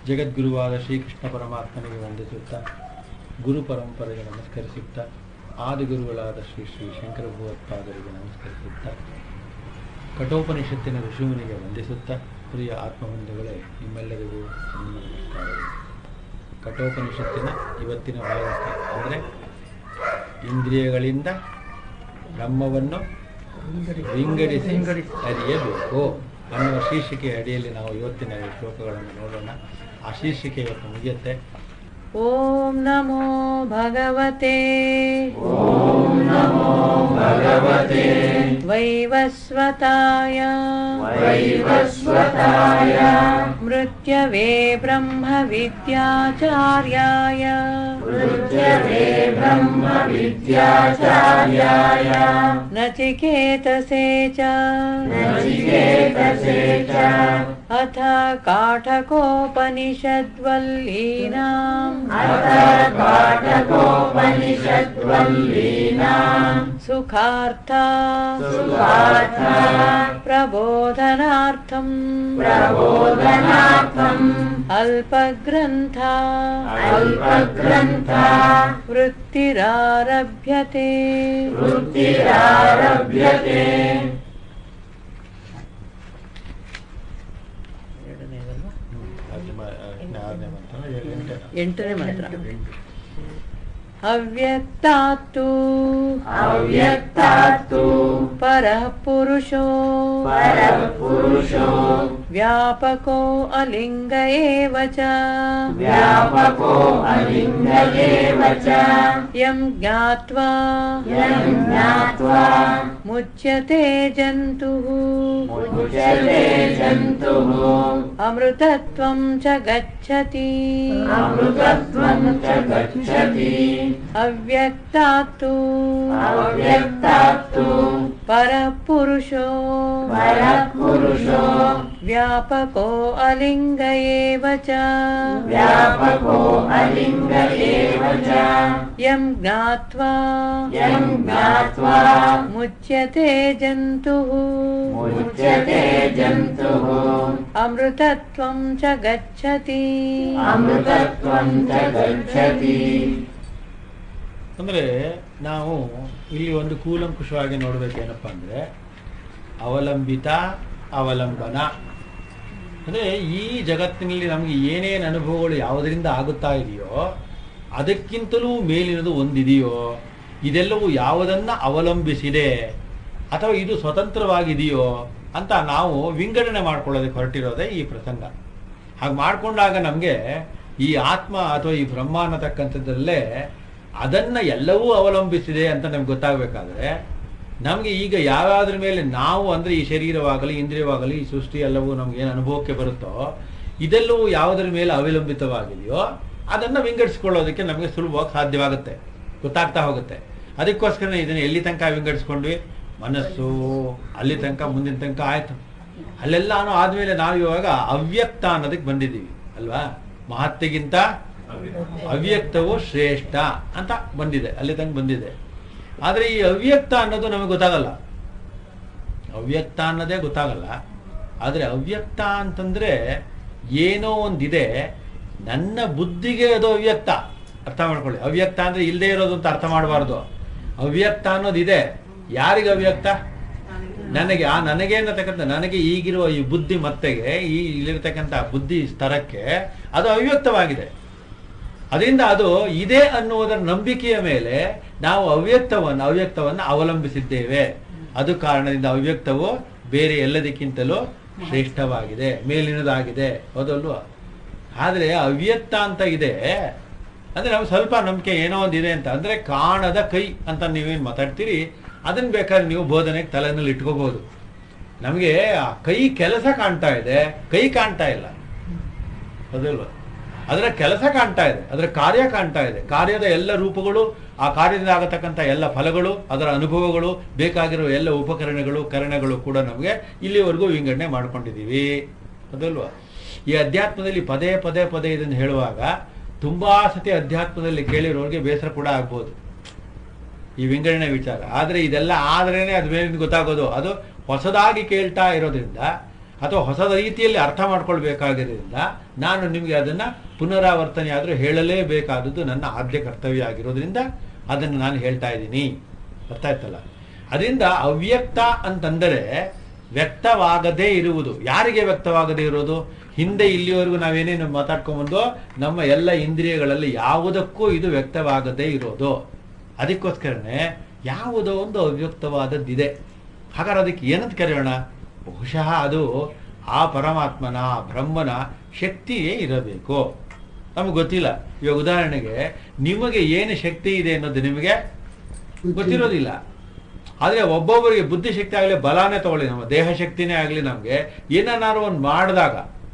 ಜಗದ್ಗುರುವಾದ ಶ್ರೀಕೃಷ್ಣ ಪರಮಾತ್ಮನಿಗೆ ವಂದಿಸುತ್ತಾ ಗುರು ಪರಂಪರೆಗೆ ನಮಸ್ಕರಿಸುತ್ತಾ ಆದಿಗುರುಗಳಾದ ಶ್ರೀ ಶ್ರೀ ಶಂಕರ ಭಗವತ್ಪಾದರಿಗೆ ನಮಸ್ಕರಿಸುತ್ತಾ ಕಠೋಪನಿಷತ್ತಿನ ಋಷಿಮುನಿಗೆ ವಂದಿಸುತ್ತಾ ಪ್ರಿಯ ಆತ್ಮಬಂಧುಗಳೇ ನಿಮ್ಮೆಲ್ಲರಿಗೂ ನನ್ನ ನಮಸ್ಕಾರಗಳು ಕಠೋಪನಿಷತ್ತಿನ ಇವತ್ತಿನ ಭಾಗಕ್ಕೆ ಅಂದರೆ ಇಂದ್ರಿಯಗಳಿಂದ ಬ್ರಹ್ಮವನ್ನು ವಿಂಗಡಿಸಿ ಅರಿಯಬೇಕು ಅನ್ನುವ ಶೀರ್ಷಿಕೆಯ ಅಡಿಯಲ್ಲಿ ನಾವು ಇವತ್ತಿನ ಈ ಶ್ಲೋಕಗಳನ್ನು ನೋಡೋಣ ಆ ಶೀರ್ಷಿಕೆ ಇವತ್ತು ಮುಗಿಯುತ್ತೆ ॐ नमो भगवते भगवते वैवस्वताय वैवस्वताय मृत्यवे ब्रह्मविद्याचार्याय मृत्यवे ब्रह्मविद्याचार्याय नचिकेतसे च नचिकेतसे च अथ काठकोपनिषद्वल्लीनाम् अथ काटकोपनिषद्वल्लीनाम् सुखार्था सुखार्था प्रबोधनार्थम् प्रबोधनार्थम् अल्पग्रन्था अल्पग्रन्था वृत्तिरारभ्यते वृत्तिरारभ्यते ಅದು ಮ- ಆರನೇ ಮಂತ್ರ, ಏಳು- ಎಂಟನೇ. ಎಂಟನೇ ಮಂತ್ರ ಅವ್ಯಕ್ತಾತ್ತು अव्यक्तात्तु ಪರಃ ಪುರುಷೋ परः पुरुषो ವ್ಯಾಪಕೋ ಅಲಿಂಗ ಏವ ಚ व्यापको अलिङ्ग एव च ಯಂ ಜ್ಞಾತ್ವಾ यं ज्ञात्वा ಮುಚ್ಯತೆ ಜಂತುಃ मुच्यते जन्तुः ಅಮೃತತ್ವಂ ಚ ಗಚ್ಚತಿ अमृतत्वं च गच्छति ಅವ್ಯಕ್ತಾತ್ತು अव्यक्तात्तु ಪರಃ ಪುರುಷೋ परः पुरुषो ವ್ಯಾಪಕೋ ಅಲಿಂಗ ಏವ ಚ व्यापको अलिङ्ग एव च ಯಂ ಜ್ಞಾತ್ವಾ यं ज्ञात्वा ಮುಚ್ಯತೆ ಜಂತುಃ मुच्यते जन्तुः ಅಮೃತತ್ವಂ ಚ ಗಚ್ಚತಿ अमृतत्वं च गच्छति ಅಂದ್ರೆ ನಾವು ಇಲ್ಲಿ ಒಂದು ಕೂಲಂಕುಷವಾಗಿ ನೋಡ್ಬೇಕೇನಪ್ಪ ಅಂದ್ರೆ ಅವಲಂಬಿತ ಅವಲಂಬನ ಅಂದ್ರೆ ಈ ಜಗತ್ತಿನಲ್ಲಿ ನಮಗೆ ಏನೇನು ಅನುಭವಗಳು ಯಾವುದರಿಂದ ಆಗುತ್ತಾ ಇದೆಯೋ ಅದಕ್ಕಿಂತಲೂ ಮೇಲಿನದು ಒಂದಿದೆಯೋ ಇದೆಲ್ಲವೂ ಯಾವುದನ್ನ ಅವಲಂಬಿಸಿದೆ ಅಥವಾ ಇದು ಸ್ವತಂತ್ರವಾಗಿದೆಯೋ ಅಂತ ನಾವು ವಿಂಗಡಣೆ ಮಾಡ್ಕೊಳ್ಳೋದಕ್ಕೆ ಹೊರಟಿರೋದೇ ಈ ಪ್ರಸಂಗ ಹಾಗೆ ಮಾಡ್ಕೊಂಡಾಗ ನಮಗೆ ಈ ಆತ್ಮ ಅಥವಾ ಈ ಬ್ರಹ್ಮ ಅನ್ನತಕ್ಕಂಥದ್ದಲ್ಲೇ ಅದನ್ನ ಎಲ್ಲವೂ ಅವಲಂಬಿಸಿದೆ ಅಂತ ನಮ್ಗೆ ಗೊತ್ತಾಗಬೇಕಾದ್ರೆ ನಮಗೆ ಈಗ ಯಾವ್ಯಾವ್ದ್ರ ಮೇಲೆ ನಾವು ಅಂದ್ರೆ ಈ ಶರೀರವಾಗಲಿ ಇಂದ್ರಿಯವಾಗಲಿ ಈ ಸೃಷ್ಟಿ ಎಲ್ಲವೂ ನಮ್ಗೆ ಏನು ಅನುಭವಕ್ಕೆ ಬರುತ್ತೋ ಇದೆಲ್ಲವೂ ಯಾವುದರ ಮೇಲೆ ಅವಲಂಬಿತವಾಗಿದೆಯೋ ಅದನ್ನ ವಿಂಗಡಿಸ್ಕೊಳ್ಳೋದಕ್ಕೆ ನಮಗೆ ಸುಲಭವಾಗಿ ಸಾಧ್ಯವಾಗುತ್ತೆ ಗೊತ್ತಾಗ್ತಾ ಹೋಗುತ್ತೆ ಅದಕ್ಕೋಸ್ಕರ ಇದನ್ನ ಎಲ್ಲಿ ತನಕ ವಿಂಗಡಿಸ್ಕೊಂಡ್ವಿ ಮನಸ್ಸು ಅಲ್ಲಿ ತನಕ ಮುಂದಿನ ತನಕ ಆಯ್ತು ಅಲ್ಲೆಲ್ಲಾನು ಆದ್ಮೇಲೆ ನಾವು ಇವಾಗ ಅವ್ಯಕ್ತ ಅನ್ನೋದಕ್ಕೆ ಬಂದಿದ್ದೀವಿ ಅಲ್ವಾ ಮಹತ್ತೆಗಿಂತ ಅವ್ಯಕ್ತವು ಶ್ರೇಷ್ಠ ಅಂತ ಬಂದಿದೆ ಅಲ್ಲಿ ತನಕ ಬಂದಿದೆ ಆದ್ರೆ ಈ ಅವ್ಯಕ್ತ ಅನ್ನೋದು ನಮಗೆ ಗೊತ್ತಾಗಲ್ಲ ಅವ್ಯಕ್ತ ಅನ್ನೋದೇ ಗೊತ್ತಾಗಲ್ಲ ಆದ್ರೆ ಅವ್ಯಕ್ತ ಅಂತಂದ್ರೆ ಏನೋ ಒಂದಿದೆ ನನ್ನ ಬುದ್ಧಿಗೆ ಅದು ಅವ್ಯಕ್ತ ಅರ್ಥ ಮಾಡ್ಕೊಳ್ಳಿ ಅವ್ಯಕ್ತ ಅಂದ್ರೆ ಇಲ್ಲದೆ ಇರೋದು ಅಂತ ಅರ್ಥ ಮಾಡಬಾರ್ದು ಅವ್ಯಕ್ತ ಅನ್ನೋದಿದೆ ಯಾರಿಗೆ ಅವ್ಯಕ್ತ ನನಗೆ ಆ ನನಗೆ ಅನ್ನತಕ್ಕಂಥ ನನಗೆ ಈಗಿರುವ ಈ ಬುದ್ಧಿ ಮತ್ತೆಗೆ ಈ ಇಲ್ಲಿರ್ತಕ್ಕಂಥ ಬುದ್ಧಿ ಸ್ತರಕ್ಕೆ ಅದು ಅವ್ಯಕ್ತವಾಗಿದೆ ಅದರಿಂದ ಅದು ಇದೆ ಅನ್ನುವುದರ ನಂಬಿಕೆಯ ಮೇಲೆ ನಾವು ಅವ್ಯಕ್ತವನ್ನು ಅವ್ಯಕ್ತವನ್ನು ಅವಲಂಬಿಸಿದ್ದೇವೆ ಅದು ಕಾರಣದಿಂದ ಅವ್ಯಕ್ತವು ಬೇರೆ ಎಲ್ಲದಕ್ಕಿಂತಲೂ ಶ್ರೇಷ್ಠವಾಗಿದೆ ಮೇಲಿನದಾಗಿದೆ ಹೌದಲ್ವಾ ಆದ್ರೆ ಅವ್ಯಕ್ತ ಅಂತ ಇದೆ ಅಂದ್ರೆ ನಾವು ಸ್ವಲ್ಪ ನಂಬಿಕೆ ಏನೋ ಒಂದಿದೆ ಅಂತ ಅಂದ್ರೆ ಕಾಣದ ಕೈ ಅಂತ ನೀವೇನು ಮಾತಾಡ್ತೀರಿ ಅದನ್ನ ಬೇಕಾದ್ರೆ ನೀವು ಬೋಧನೆಗೆ ತಲೆನಲ್ಲಿ ಇಟ್ಕೋಬಹುದು ನಮಗೆ ಆ ಕೈ ಕೆಲಸ ಕಾಣ್ತಾ ಇದೆ ಕೈ ಕಾಣ್ತಾ ಇಲ್ಲ ಹೌದಲ್ವಾ ಅದರ ಕೆಲಸ ಕಾಣ್ತಾ ಇದೆ ಅದರ ಕಾರ್ಯ ಕಾಣ್ತಾ ಇದೆ ಕಾರ್ಯದ ಎಲ್ಲ ರೂಪಗಳು ಆ ಕಾರ್ಯದಿಂದ ಆಗತಕ್ಕಂಥ ಎಲ್ಲ ಫಲಗಳು ಅದರ ಅನುಭವಗಳು ಬೇಕಾಗಿರುವ ಎಲ್ಲ ಉಪಕರಣಗಳು ಕರಣಗಳು ಕೂಡ ನಮಗೆ ಇಲ್ಲಿವರೆಗೂ ವಿಂಗಡಣೆ ಮಾಡ್ಕೊಂಡಿದ್ದೀವಿ ಅದಲ್ವಾ ಈ ಅಧ್ಯಾತ್ಮದಲ್ಲಿ ಪದೇ ಪದೇ ಪದೇ ಇದನ್ನು ಹೇಳುವಾಗ ತುಂಬಾ ಸತಿ ಅಧ್ಯಾತ್ಮದಲ್ಲಿ ಕೇಳಿರೋರಿಗೆ ಬೇಸರ ಕೂಡ ಆಗ್ಬೋದು ಈ ವಿಂಗಡಣೆ ವಿಚಾರ ಆದ್ರೆ ಇದೆಲ್ಲ ಆದ್ರೇನೆ ಅದು ಮೇಲೆ ಗೊತ್ತಾಗೋದು ಅದು ಹೊಸದಾಗಿ ಕೇಳ್ತಾ ಇರೋದ್ರಿಂದ ಅಥವಾ ಹೊಸ ರೀತಿಯಲ್ಲಿ ಅರ್ಥ ಮಾಡ್ಕೊಳ್ಬೇಕಾಗಿರೋದ್ರಿಂದ ನಾನು ನಿಮಗೆ ಅದನ್ನ ಪುನರಾವರ್ತನೆ ಆದರೂ ಹೇಳಲೇಬೇಕಾದದ್ದು ನನ್ನ ಆದ್ಯ ಕರ್ತವ್ಯ ಆಗಿರೋದ್ರಿಂದ ಅದನ್ನು ನಾನು ಹೇಳ್ತಾ ಇದ್ದೀನಿ ಅರ್ಥ ಆಯ್ತಲ್ಲ ಅದರಿಂದ ಅವ್ಯಕ್ತ ಅಂತಂದರೆ ವ್ಯಕ್ತವಾಗದೇ ಇರುವುದು ಯಾರಿಗೆ ವ್ಯಕ್ತವಾಗದೇ ಇರೋದು ಹಿಂದೆ ಇಲ್ಲಿವರೆಗೂ ನಾವೇನೇನು ಮಾತಾಡ್ಕೊಂಬಂದೋ ನಮ್ಮ ಎಲ್ಲ ಇಂದ್ರಿಯಗಳಲ್ಲಿ ಯಾವುದಕ್ಕೂ ಇದು ವ್ಯಕ್ತವಾಗದೇ ಇರೋದು ಅದಕ್ಕೋಸ್ಕರನೇ ಯಾವುದೋ ಒಂದು ಅವ್ಯಕ್ತವಾದದ್ದಿದೆ ಹಾಗಾದ್ರೆ ಅದಕ್ಕೆ ಏನಂತ ಕರೆಯೋಣ ಬಹುಶಃ ಅದು ಆ ಪರಮಾತ್ಮನ ಆ ಬ್ರಹ್ಮನ ಶಕ್ತಿಯೇ ಇರಬೇಕು ನಮಗೆ ಗೊತ್ತಿಲ್ಲ ಇವಾಗ ಉದಾಹರಣೆಗೆ ನಿಮಗೆ ಏನು ಶಕ್ತಿ ಇದೆ ಅನ್ನೋದು ನಿಮಗೆ ಗೊತ್ತಿರೋದಿಲ್ಲ ಆದರೆ ಒಬ್ಬೊಬ್ಬರಿಗೆ ಬುದ್ಧಿಶಕ್ತಿ ಆಗಲಿ ಬಲಾನೇ ತಗೊಳ್ಳಿ ನಮ್ಮ ದೇಹ ಶಕ್ತಿನೇ ಆಗಲಿ ನಮಗೆ ಏನನ್ನಾರು ಒಂದು ಮಾಡಿದಾಗ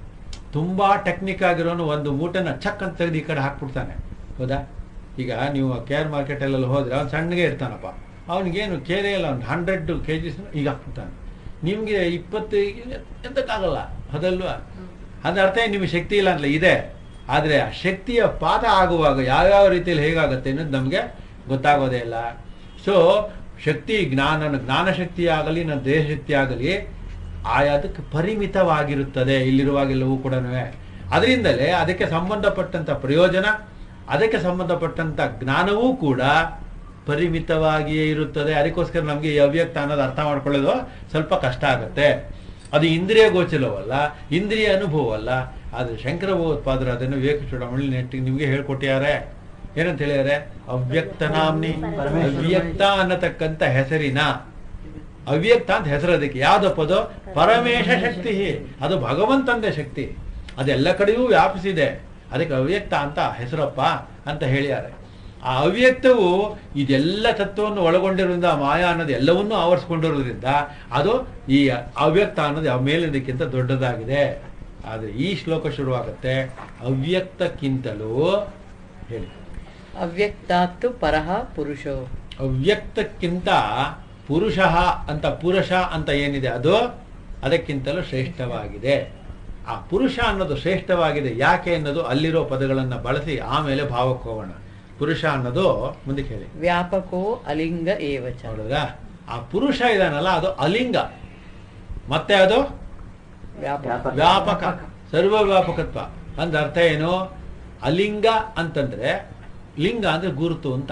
ತುಂಬಾ ಟೆಕ್ನಿಕ್ ಆಗಿರೋನು ಒಂದು ಮೂಟೆನ ಚಕ್ ಅಂತ ತೆಗೆದು ಈ ಕಡೆ ಹಾಕ್ಬಿಡ್ತಾನೆ ಹೌದಾ ಈಗ ನೀವು ಕೇರ್ ಮಾರ್ಕೆಟಲ್ಲೆಲ್ಲ ಹೋದ್ರೆ ಅವ್ನು ಸಣ್ಣಗೆ ಇರ್ತಾನಪ್ಪ ಅವನಿಗೇನು ಕೇರೆ ಇಲ್ಲ ಒಂದು ಹಂಡ್ರೆಡ್ ಕೆ ಜಿಸ್ ಈಗ ಹಾಕ್ಬಿಡ್ತಾನೆ ನಿಮಗೆ ಇಪ್ಪತ್ತು ಎಂತಕ್ಕಾಗಲ್ಲ ಅದಲ್ವಾ ಅದ್ರ ಅರ್ಥ ಏನು ನಿಮಗೆ ಶಕ್ತಿ ಇಲ್ಲ ಅಂತಲ್ಲ ಇದೆ ಆದರೆ ಆ ಶಕ್ತಿಯ ಪಾತ ಆಗುವಾಗ ಯಾವ್ಯಾವ ರೀತಿಯಲ್ಲಿ ಹೇಗಾಗುತ್ತೆ ಅನ್ನೋದು ನಮಗೆ ಗೊತ್ತಾಗೋದೇ ಇಲ್ಲ ಸೊ ಶಕ್ತಿ ಜ್ಞಾನ ಜ್ಞಾನ ಶಕ್ತಿ ಆಗಲಿ ನನ್ನ ದೇಹ ಶಕ್ತಿ ಆಗಲಿ ಆಯಾದಕ್ಕೆ ಪರಿಮಿತವಾಗಿರುತ್ತದೆ ಇಲ್ಲಿರುವಾಗೆಲ್ಲವೂ ಕೂಡ ಅದರಿಂದಲೇ ಅದಕ್ಕೆ ಸಂಬಂಧಪಟ್ಟಂತ ಪ್ರಯೋಜನ ಅದಕ್ಕೆ ಸಂಬಂಧಪಟ್ಟಂತ ಜ್ಞಾನವೂ ಕೂಡ ಪರಿಮಿತವಾಗಿಯೇ ಇರುತ್ತದೆ ಅದಕ್ಕೋಸ್ಕರ ನಮಗೆ ಈ ಅವ್ಯಕ್ತ ಅನ್ನೋದು ಅರ್ಥ ಮಾಡ್ಕೊಳ್ಳೋದು ಸ್ವಲ್ಪ ಕಷ್ಟ ಆಗುತ್ತೆ ಅದು ಇಂದ್ರಿಯ ಗೋಚರವಲ್ಲ ಇಂದ್ರಿಯ ಅನುಭವವಲ್ಲ ಆದರೆ ಶಂಕರ ಭಗವತ್ಪಾದರು ಅದನ್ನು ವಿವೇಕ ಚೂಡಾಮಣಿ ನೆಟ್ಟಿಗೆ ನಿಮಗೆ ಹೇಳ್ಕೊಟ್ಟಿದ್ದಾರೆ ಏನಂತ ಹೇಳಿದ್ದಾರೆ ಅವ್ಯಕ್ತ ನಾಮ್ನಿ ಅವ್ಯಕ್ತ ಅನ್ನತಕ್ಕಂಥ ಹೆಸರಿನ ಅವ್ಯಕ್ತ ಅಂತ ಹೆಸರು ಅದಕ್ಕೆ ಯಾವ್ದಪ್ಪ ಅದು ಪರಮೇಶ ಶಕ್ತಿ ಅದು ಭಗವಂತಂದೇ ಶಕ್ತಿ ಅದೆಲ್ಲ ಕಡೆಯೂ ವ್ಯಾಪಿಸಿದೆ ಅದಕ್ಕೆ ಅವ್ಯಕ್ತ ಅಂತ ಹೆಸರಪ್ಪ ಅಂತ ಹೇಳಿದ್ದಾರೆ ಆ ಅವ್ಯಕ್ತವು ಇದೆಲ್ಲ ತತ್ವವನ್ನು ಒಳಗೊಂಡಿರೋದ್ರಿಂದ ಆ ಮಾಯಾ ಅನ್ನೋದು ಎಲ್ಲವನ್ನೂ ಆವರಿಸ್ಕೊಂಡಿರೋದ್ರಿಂದ ಅದು ಈ ಅವ್ಯಕ್ತ ಅನ್ನೋದು ಆ ಮೇಲಿನದಕ್ಕಿಂತ ದೊಡ್ಡದಾಗಿದೆ ಆದರೆ ಈ ಶ್ಲೋಕ ಶುರುವಾಗುತ್ತೆ ಅವ್ಯಕ್ತಕ್ಕಿಂತಲೂ ಹೇಳಿ ಅವ್ಯಕ್ತಾತ್ತು ಪರಃ ಪುರುಷೋ ಅವ್ಯಕ್ತಕ್ಕಿಂತ ಪುರುಷ ಅಂತ ಪುರುಷ ಅಂತ ಏನಿದೆ ಅದು ಅದಕ್ಕಿಂತಲೂ ಶ್ರೇಷ್ಠವಾಗಿದೆ ಆ ಪುರುಷ ಅನ್ನೋದು ಶ್ರೇಷ್ಠವಾಗಿದೆ ಯಾಕೆ ಅನ್ನೋದು ಅಲ್ಲಿರೋ ಪದಗಳನ್ನು ಬಳಸಿ ಆಮೇಲೆ ಭಾವಕ್ಕೆ ಹೋಗೋಣ ಪುರುಷ ಅನ್ನೋದು ಮುಂದಕ್ಕೆ ಹೇಳಿ ವ್ಯಾಪಕೋ ಅಲಿಂಗ ಏವಚ ನೋಡಿದ್ರ ಆ ಪುರುಷ ಇದಾನಲ್ಲ ಅದು ಅಲಿಂಗ ಮತ್ತೆ ಅದು ವ್ಯಾಪಕ ವ್ಯಾಪಕ ಸರ್ವ ವ್ಯಾಪಕತ್ವ ಅಂದ ಅರ್ಥ ಏನು ಅಲಿಂಗ ಅಂತಂದ್ರೆ ಲಿಂಗ ಅಂದ್ರೆ ಗುರುತು ಅಂತ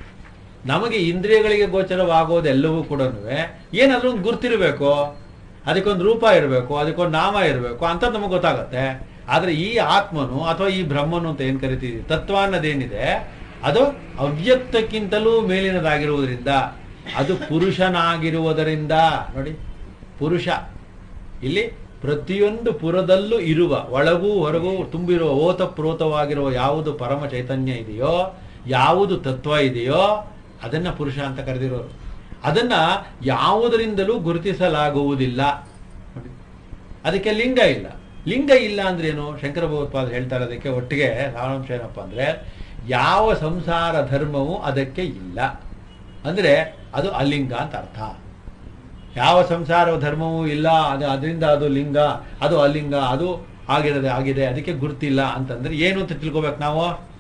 ನಮಗೆ ಇಂದ್ರಿಯಗಳಿಗೆ ಗೋಚರವಾಗೋದೆಲ್ಲವೂ ಕೂಡ ಏನಾದ್ರೂ ಒಂದು ಗುರ್ತಿರ್ಬೇಕು ಅದಕ್ಕೊಂದು ರೂಪ ಇರಬೇಕು ಅದಕ್ಕೊಂದು ನಾಮ ಇರಬೇಕು ಅಂತ ನಮಗೆ ಗೊತ್ತಾಗತ್ತೆ ಆದ್ರೆ ಈ ಆತ್ಮನು ಅಥವಾ ಈ ಬ್ರಹ್ಮನು ಅಂತ ಏನ್ ಕರಿತೀವಿ ತತ್ವ ಅನ್ನೋದೇನಿದೆ ಅದು ಅವ್ಯಕ್ತಕ್ಕಿಂತಲೂ ಮೇಲಿನದಾಗಿರುವುದರಿಂದ ಅದು ಪುರುಷನಾಗಿರುವುದರಿಂದ ನೋಡಿ ಪುರುಷ ಇಲ್ಲಿ ಪ್ರತಿಯೊಂದು ಪುರದಲ್ಲೂ ಇರುವ ಒಳಗೂ ಹೊರಗೂ ತುಂಬಿರುವ ಓತಪ್ರೋತವಾಗಿರುವ ಯಾವುದು ಪರಮ ಚೈತನ್ಯ ಇದೆಯೋ ಯಾವುದು ತತ್ವ ಇದೆಯೋ ಅದನ್ನ ಪುರುಷ ಅಂತ ಕರೆದಿರೋರು ಅದನ್ನ ಯಾವುದರಿಂದಲೂ ಗುರುತಿಸಲಾಗುವುದಿಲ್ಲ ನೋಡಿ. ಅದಕ್ಕೆ ಲಿಂಗ ಇಲ್ಲ ಲಿಂಗ ಇಲ್ಲ ಅಂದ್ರೆ ಏನು ಶಂಕರ ಭಗವತ್ಪಾದರು ಹೇಳ್ತಾ ಇರೋದಕ್ಕೆ ಒಟ್ಟಿಗೆ ಸಾರಾಂಶ ಏನಪ್ಪ ಅಂದ್ರೆ ಯಾವ ಸಂಸಾರ ಧರ್ಮವೂ ಅದಕ್ಕೆ ಇಲ್ಲ ಅಂದ್ರೆ ಅದು ಅಲಿಂಗ ಅಂತ ಅರ್ಥ ಯಾವ ಸಂಸಾರ ಧರ್ಮವೂ ಇಲ್ಲ ಅದು ಅದರಿಂದ ಅದು ಲಿಂಗ ಅದು ಅಲಿಂಗ ಅದು ಆಗಿರೋದೆ ಆಗಿದೆ ಅದಕ್ಕೆ ಗುರುತಿಲ್ಲ ಅಂತಂದ್ರೆ ಏನು ಅಂತ ತಿಳ್ಕೊಬೇಕು ನಾವು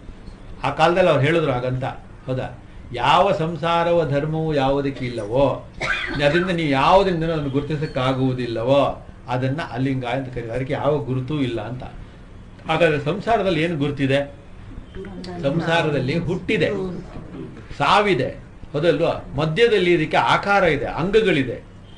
ಆ ಕಾಲದಲ್ಲಿ ಅವ್ರು ಹೇಳಿದ್ರು ಹಾಗಂತ ಹೌದಾ ಯಾವ ಸಂಸಾರವ ಧರ್ಮವು ಯಾವುದಕ್ಕೆ ಇಲ್ಲವೋ ಅದರಿಂದ ನೀವು ಯಾವುದರಿಂದ ಅದನ್ನು ಗುರುತಿಸಕ್ಕಾಗುವುದಿಲ್ಲವೋ ಅದನ್ನ ಅಲಿಂಗ ಅಂತ ಕರೀತಾರೆ ಅದಕ್ಕೆ ಯಾವ ಗುರುತೂ ಇಲ್ಲ ಅಂತ ಹಾಗಾದ್ರೆ ಸಂಸಾರದಲ್ಲಿ ಏನು ಗುರುತಿದೆ ಸಂಸಾರದಲ್ಲಿ ಹುಟ್ಟಿದೆ ಸಾವಿದೆ ಹೌದಲ್ವಾ ಮಧ್ಯದಲ್ಲಿ ಇದಕ್ಕೆ ಆಕಾರ ಇದೆ ಅಂಗಗಳಿದೆ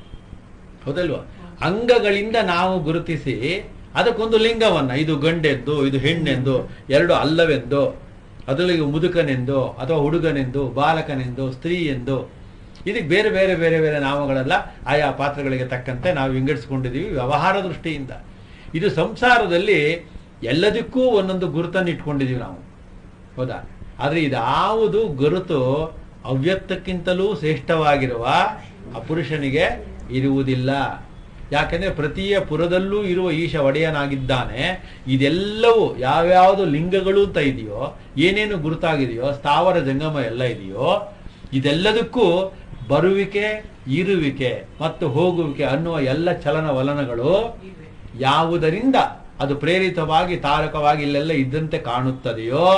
ಹೌದಲ್ವಾ ಅಂಗಗಳಿಂದ ನಾವು ಗುರುತಿಸಿ ಅದಕ್ಕೊಂದು ಲಿಂಗವನ್ನ ಇದು ಗಂಡೆಂದು ಇದು ಹೆಣ್ಣೆಂದು ಎರಡು ಅಲ್ಲವೆಂದು ಅದರಲ್ಲಿ ಮುದುಕನೆಂದು ಅಥವಾ ಹುಡುಗನೆಂದು ಬಾಲಕನೆಂದು ಸ್ತ್ರೀ ಎಂದು ಇದಕ್ಕೆ ಬೇರೆ ಬೇರೆ ಬೇರೆ ಬೇರೆ ನಾಮಗಳೆಲ್ಲ ಆಯಾ ಪಾತ್ರಗಳಿಗೆ ತಕ್ಕಂತೆ ನಾವು ವಿಂಗಡಿಸ್ಕೊಂಡಿದ್ದೀವಿ ವ್ಯವಹಾರ ದೃಷ್ಟಿಯಿಂದ ಇದು ಸಂಸಾರದಲ್ಲಿ ಎಲ್ಲದಕ್ಕೂ ಒಂದೊಂದು ಗುರುತನ್ನು ಇಟ್ಕೊಂಡಿದ್ದೀವಿ ನಾವು ಹೌದಾ ಆದ್ರೆ ಇದಾವುದು ಗುರುತು ಅವ್ಯಕ್ತಕ್ಕಿಂತಲೂ ಶ್ರೇಷ್ಠವಾಗಿರುವ ಆ ಪುರುಷನಿಗೆ ಇರುವುದಿಲ್ಲ ಯಾಕೆಂದ್ರೆ ಪ್ರತಿಯ ಪುರದಲ್ಲೂ ಇರುವ ಈಶ ಒಡೆಯನಾಗಿದ್ದಾನೆ ಇದೆಲ್ಲವೂ ಯಾವ್ಯಾವುದು ಲಿಂಗಗಳು ಅಂತ ಇದೆಯೋ ಏನೇನು ಗುರುತಾಗಿದೆಯೋ ಸ್ಥಾವರ ಜಂಗಮ ಎಲ್ಲ ಇದೆಯೋ ಇದೆಲ್ಲದಕ್ಕೂ ಬರುವಿಕೆ ಇರುವಿಕೆ ಮತ್ತು ಹೋಗುವಿಕೆ ಅನ್ನುವ ಎಲ್ಲ ಚಲನವಲನಗಳು ಯಾವುದರಿಂದ ಅದು ಪ್ರೇರಿತವಾಗಿ ತಾರಕವಾಗಿ ಇಲ್ಲೆಲ್ಲ ಇದ್ದಂತೆ ಕಾಣುತ್ತದೆಯೋ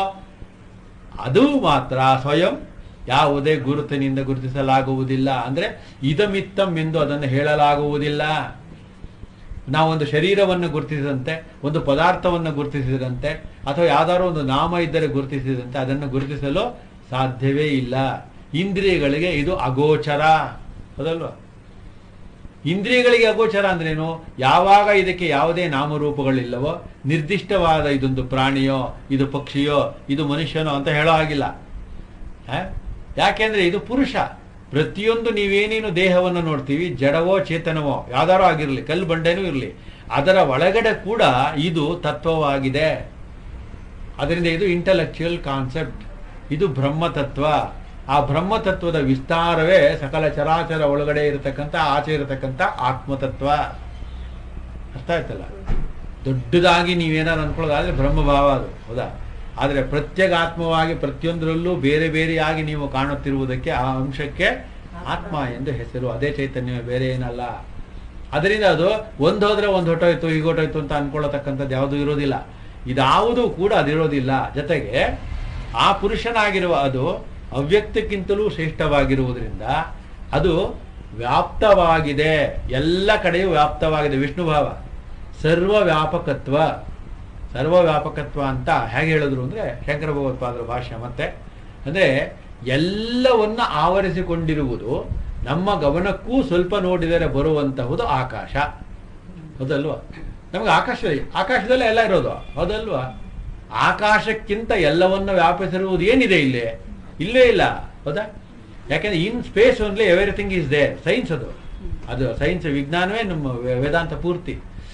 ಅದು ಮಾತ್ರ ಸ್ವಯಂ ಯಾವುದೇ ಗುರುತಿನಿಂದ ಗುರುತಿಸಲಾಗುವುದಿಲ್ಲ ಅಂದ್ರೆ ಇದಮಿತ್ತಂ ಎಂದು ಅದನ್ನು ಹೇಳಲಾಗುವುದಿಲ್ಲ ನಾವೊಂದು ಶರೀರವನ್ನು ಗುರುತಿಸಿದಂತೆ ಒಂದು ಪದಾರ್ಥವನ್ನು ಗುರುತಿಸಿದಂತೆ ಅಥವಾ ಯಾವ್ದಾದ್ರು ಒಂದು ನಾಮ ಇದ್ದರೆ ಗುರುತಿಸಿದಂತೆ ಅದನ್ನು ಗುರುತಿಸಲು ಸಾಧ್ಯವೇ ಇಲ್ಲ ಇಂದ್ರಿಯಗಳಿಗೆ ಇದು ಅಗೋಚರ ಹೌದಲ್ವಾ ಇಂದ್ರಿಯಗಳಿಗೆ ಅಗೋಚರ ಅಂದ್ರೇನು ಯಾವಾಗ ಇದಕ್ಕೆ ಯಾವುದೇ ನಾಮರೂಪಗಳಿಲ್ಲವೋ ನಿರ್ದಿಷ್ಟವಾದ ಇದೊಂದು ಪ್ರಾಣಿಯೋ ಇದು ಪಕ್ಷಿಯೋ ಇದು ಮನುಷ್ಯನೋ ಅಂತ ಹೇಳೋ ಹಾಗಿಲ್ಲ ಹ? ಯಾಕೆಂದ್ರೆ ಇದು ಪುರುಷ ಪ್ರತಿಯೊಂದು ನೀವೇನೇನು ದೇಹವನ್ನು ನೋಡ್ತೀವಿ ಜಡವೋ ಚೇತನವೋ ಯಾವ್ದಾರೋ ಆಗಿರಲಿ ಕಲ್ಲು ಬಂಡೆನೂ ಇರಲಿ ಅದರ ಒಳಗಡೆ ಕೂಡ ಇದು ತತ್ವವಾಗಿದೆ ಅದರಿಂದ ಇದು ಇಂಟಲೆಕ್ಚುಯಲ್ ಕಾನ್ಸೆಪ್ಟ್ ಇದು ಬ್ರಹ್ಮತತ್ವ ಆ ಬ್ರಹ್ಮತತ್ವದ ವಿಸ್ತಾರವೇ ಸಕಲ ಚರಾಚರ ಒಳಗಡೆ ಇರತಕ್ಕಂಥ ಆಚೆ ಇರತಕ್ಕಂಥ ಆತ್ಮತತ್ವ ಅರ್ಥ ಆಯ್ತಲ್ಲ ದೊಡ್ಡದಾಗಿ ನೀವೇನಾದ್ರು ಅನ್ಕೊಳ್ಳೋದಾದ್ರೆ ಬ್ರಹ್ಮಭಾವ ಅದು ಹೌದಾ ಆದರೆ ಪ್ರತ್ಯಗಾತ್ಮವಾಗಿ ಪ್ರತಿಯೊಂದರಲ್ಲೂ ಬೇರೆ ಬೇರೆಯಾಗಿ ನೀವು ಕಾಣುತ್ತಿರುವುದಕ್ಕೆ ಆ ಅಂಶಕ್ಕೆ ಆತ್ಮ ಎಂದು ಹೆಸರು ಅದೇ ಚೈತನ್ಯ ಬೇರೆ ಏನಲ್ಲ ಅದರಿಂದ ಅದು ಒಂದು ಹೋದ್ರೆ ಒಂದು ಹೊಟ್ಟೋಯ್ತು ಈಗ ಹೊಟ್ಟೋಯ್ತು ಅಂತ ಅನ್ಕೊಳ್ಳತಕ್ಕಂಥದ್ದು ಯಾವುದೂ ಇರೋದಿಲ್ಲ ಇದಾವುದೂ ಕೂಡ ಅದಿರೋದಿಲ್ಲ ಜೊತೆಗೆ ಆ ಪುರುಷನಾಗಿರುವ ಅದು ಅವ್ಯಕ್ತಕ್ಕಿಂತಲೂ ಶ್ರೇಷ್ಠವಾಗಿರುವುದರಿಂದ ಅದು ವ್ಯಾಪ್ತವಾಗಿದೆ ಎಲ್ಲ ಕಡೆಯೂ ವ್ಯಾಪ್ತವಾಗಿದೆ ವಿಷ್ಣು ಭಾವ ಸರ್ವ ವ್ಯಾಪಕತ್ವ ಸರ್ವ ವ್ಯಾಪಕತ್ವ ಅಂತ ಹೇಗೆ ಹೇಳಿದ್ರು ಅಂದ್ರೆ ಶಂಕರ ಭಗವತ್ಪಾದರ ಭಾಷ್ಯ ಮತ್ತೆ ಅಂದ್ರೆ ಎಲ್ಲವನ್ನ ಆವರಿಸಿಕೊಂಡಿರುವುದು ನಮ್ಮ ಗಮನಕ್ಕೂ ಸ್ವಲ್ಪ ನೋಡಿದರೆ ಬರುವಂತಹುದು ಆಕಾಶ ಹೌದಲ್ವಾ ನಮ್ಗೆ ಆಕಾಶ ಆಕಾಶದಲ್ಲೇ ಎಲ್ಲ ಇರೋದು ಹೌದಲ್ವಾ ಆಕಾಶಕ್ಕಿಂತ ಎಲ್ಲವನ್ನ ವ್ಯಾಪಿಸಿರುವುದು ಏನಿದೆ ಇಲ್ಲಿ ಇಲ್ಲೇ ಇಲ್ಲ ಹೌದಾ ಯಾಕೆಂದ್ರೆ in space only everything is there science ಅದು ಅದು ಸೈನ್ಸ್ ವಿಜ್ಞಾನವೇ ನಮ್ಮ ವೆ- ವೇದಾಂತ ಪೂರ್ತಿ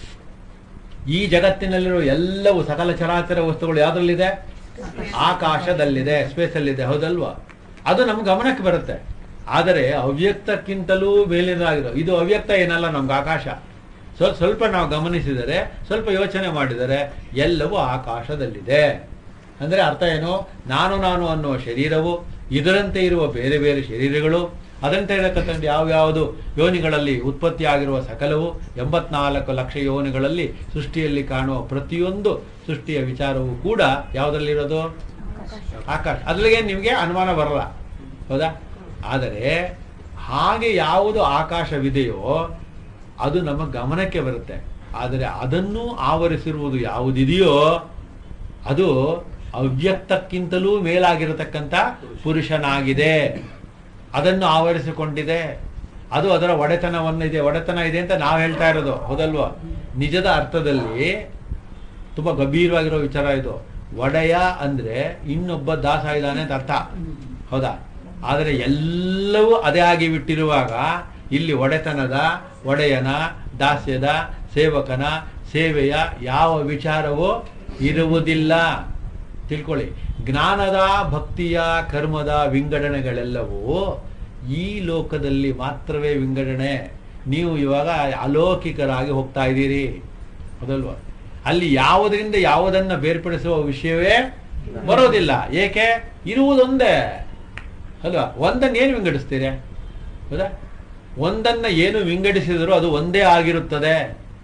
ಈ ಜಗತ್ತಿನಲ್ಲಿರುವ ಎಲ್ಲವೂ ಸಕಲ ಚರಾಚರ ವಸ್ತುಗಳು ಯಾವ್ದ್ರಲ್ಲಿದೆ ಆಕಾಶದಲ್ಲಿದೆ ಸ್ಪೇಸ್ ಅಲ್ಲಿದೆ ಹೌದಲ್ವಾ ಅದು ನಮ್ಮ ಗಮನಕ್ಕೆ ಬರುತ್ತೆ ಆದರೆ ಅವ್ಯಕ್ತಕ್ಕಿಂತಲೂ ಮೇಲಿನಾಗಿರೋ ಇದು ಅವ್ಯಕ್ತ ಏನಲ್ಲ ನಮ್ಗೆ ಆಕಾಶ ಸ್ವಲ್ಪ ಸ್ವಲ್ಪ ನಾವು ಗಮನಿಸಿದರೆ ಸ್ವಲ್ಪ ಯೋಚನೆ ಮಾಡಿದರೆ ಎಲ್ಲವೂ ಆಕಾಶದಲ್ಲಿದೆ ಅಂದ್ರೆ ಅರ್ಥ ಏನು ನಾನು ನಾನು ಅನ್ನುವ ಶರೀರವು ಇದರಂತೆ ಇರುವ ಬೇರೆ ಬೇರೆ ಶರೀರಗಳು ಅದರಂತೆ ಇರತಕ್ಕಂಥ ಯಾವ್ಯಾವುದು ಯೋನಿಗಳಲ್ಲಿ ಉತ್ಪತ್ತಿಯಾಗಿರುವ ಸಕಲವು ಎಂಬತ್ನಾಲ್ಕು ಲಕ್ಷ ಯೋನಿಗಳಲ್ಲಿ ಸೃಷ್ಟಿಯಲ್ಲಿ ಕಾಣುವ ಪ್ರತಿಯೊಂದು ಸೃಷ್ಟಿಯ ವಿಚಾರವೂ ಕೂಡ ಯಾವುದರಲ್ಲಿರೋದು ಆಕಾಶ ಅದ್ರಲ್ಲಿಗೆ ನಿಮಗೆ ಅನುಮಾನ ಬರಲ್ಲ ಹೌದಾ ಆದರೆ ಹಾಗೆ ಯಾವುದು ಆಕಾಶವಿದೆಯೋ ಅದು ನಮ್ಮ ಗಮನಕ್ಕೆ ಬರುತ್ತೆ ಆದರೆ ಅದನ್ನು ಆವರಿಸಿರುವುದು ಯಾವುದಿದೆಯೋ ಅದು ಅವ್ಯಕ್ತಕ್ಕಿಂತಲೂ ಮೇಲಾಗಿರತಕ್ಕಂಥ ಪುರುಷನಾಗಿದೆ ಅದನ್ನು ಆವರಿಸಿಕೊಂಡಿದೆ ಅದು ಅದರ ಒಡೆತನವನ್ನು ಇದೆ ಒಡೆತನ ಇದೆ ಅಂತ ನಾವು ಹೇಳ್ತಾ ಇರೋದು ಹೌದಲ್ವಾ ನಿಜದ ಅರ್ಥದಲ್ಲಿ ತುಂಬಾ ಗಂಭೀರವಾಗಿರೋ ವಿಚಾರ ಇದು ಒಡೆಯ ಅಂದ್ರೆ ಇನ್ನೊಬ್ಬ ದಾಸ ಇದ್ದಾನೆ ಅಂತ ಅರ್ಥ ಹೌದಾ ಆದರೆ ಎಲ್ಲವೂ ಅದೇ ಆಗಿ ಬಿಟ್ಟಿರುವಾಗ ಇಲ್ಲಿ ಒಡೆತನದ ಒಡೆಯನ ದಾಸ್ಯದ ಸೇವಕನ ಸೇವೆಯ ಯಾವ ವಿಚಾರವೂ ಇರುವುದಿಲ್ಲ ತಿಳ್ಕೊಳ್ಳಿ ಜ್ಞಾನದ ಭಕ್ತಿಯ ಕರ್ಮದ ವಿಂಗಡಣೆಗಳೆಲ್ಲವೂ ಈ ಲೋಕದಲ್ಲಿ ಮಾತ್ರವೇ ವಿಂಗಡಣೆ ನೀವು ಇವಾಗ ಅಲೌಕಿಕರಾಗಿ ಹೋಗ್ತಾ ಇದ್ದೀರಿ ಹೌದಲ್ವಾ ಅಲ್ಲಿ ಯಾವುದರಿಂದ ಯಾವುದನ್ನ ಬೇರ್ಪಡಿಸುವ ವಿಷಯವೇ ಬರೋದಿಲ್ಲ ಏಕೆ ಇರುವುದೊಂದೇ ಅಲ್ವಾ ಒಂದನ್ನು ಏನು ವಿಂಗಡಿಸ್ತೀರಿ ಹೌದಾ ಒಂದನ್ನ ಏನು ವಿಂಗಡಿಸಿದರೂ ಅದು ಒಂದೇ ಆಗಿರುತ್ತದೆ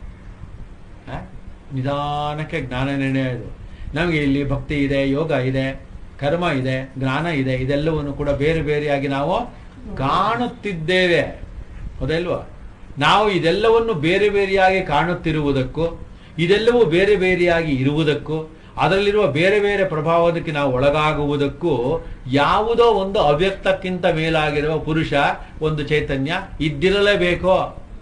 ಆ? ನಿಧಾನಕ್ಕೆ ಜ್ಞಾನ ನಿರ್ಣಯ ಇದು ನಮಗೆ ಇಲ್ಲಿ ಭಕ್ತಿ ಇದೆ ಯೋಗ ಇದೆ ಕರ್ಮ ಇದೆ ಜ್ಞಾನ ಇದೆ ಇದೆಲ್ಲವನ್ನು ಕೂಡ ಬೇರೆ ಬೇರೆಯಾಗಿ ನಾವು ಕಾಣುತ್ತಿದ್ದೇವೆ ಹೌದಲ್ವಾ ನಾವು ಇದೆಲ್ಲವನ್ನು ಬೇರೆ ಬೇರೆಯಾಗಿ ಕಾಣುತ್ತಿರುವುದಕ್ಕೂ ಇದೆಲ್ಲವೂ ಬೇರೆ ಬೇರೆಯಾಗಿ ಇರುವುದಕ್ಕೂ ಅದರಲ್ಲಿರುವ ಬೇರೆ ಬೇರೆ ಪ್ರಭಾವದಕ್ಕೆ ನಾವು ಒಳಗಾಗುವುದಕ್ಕೂ ಯಾವುದೋ ಒಂದು ಅವ್ಯಕ್ತಕ್ಕಿಂತ ಮೇಲಾಗಿರುವ ಪುರುಷ ಒಂದು ಚೈತನ್ಯ ಇದ್ದಿರಲೇಬೇಕೋ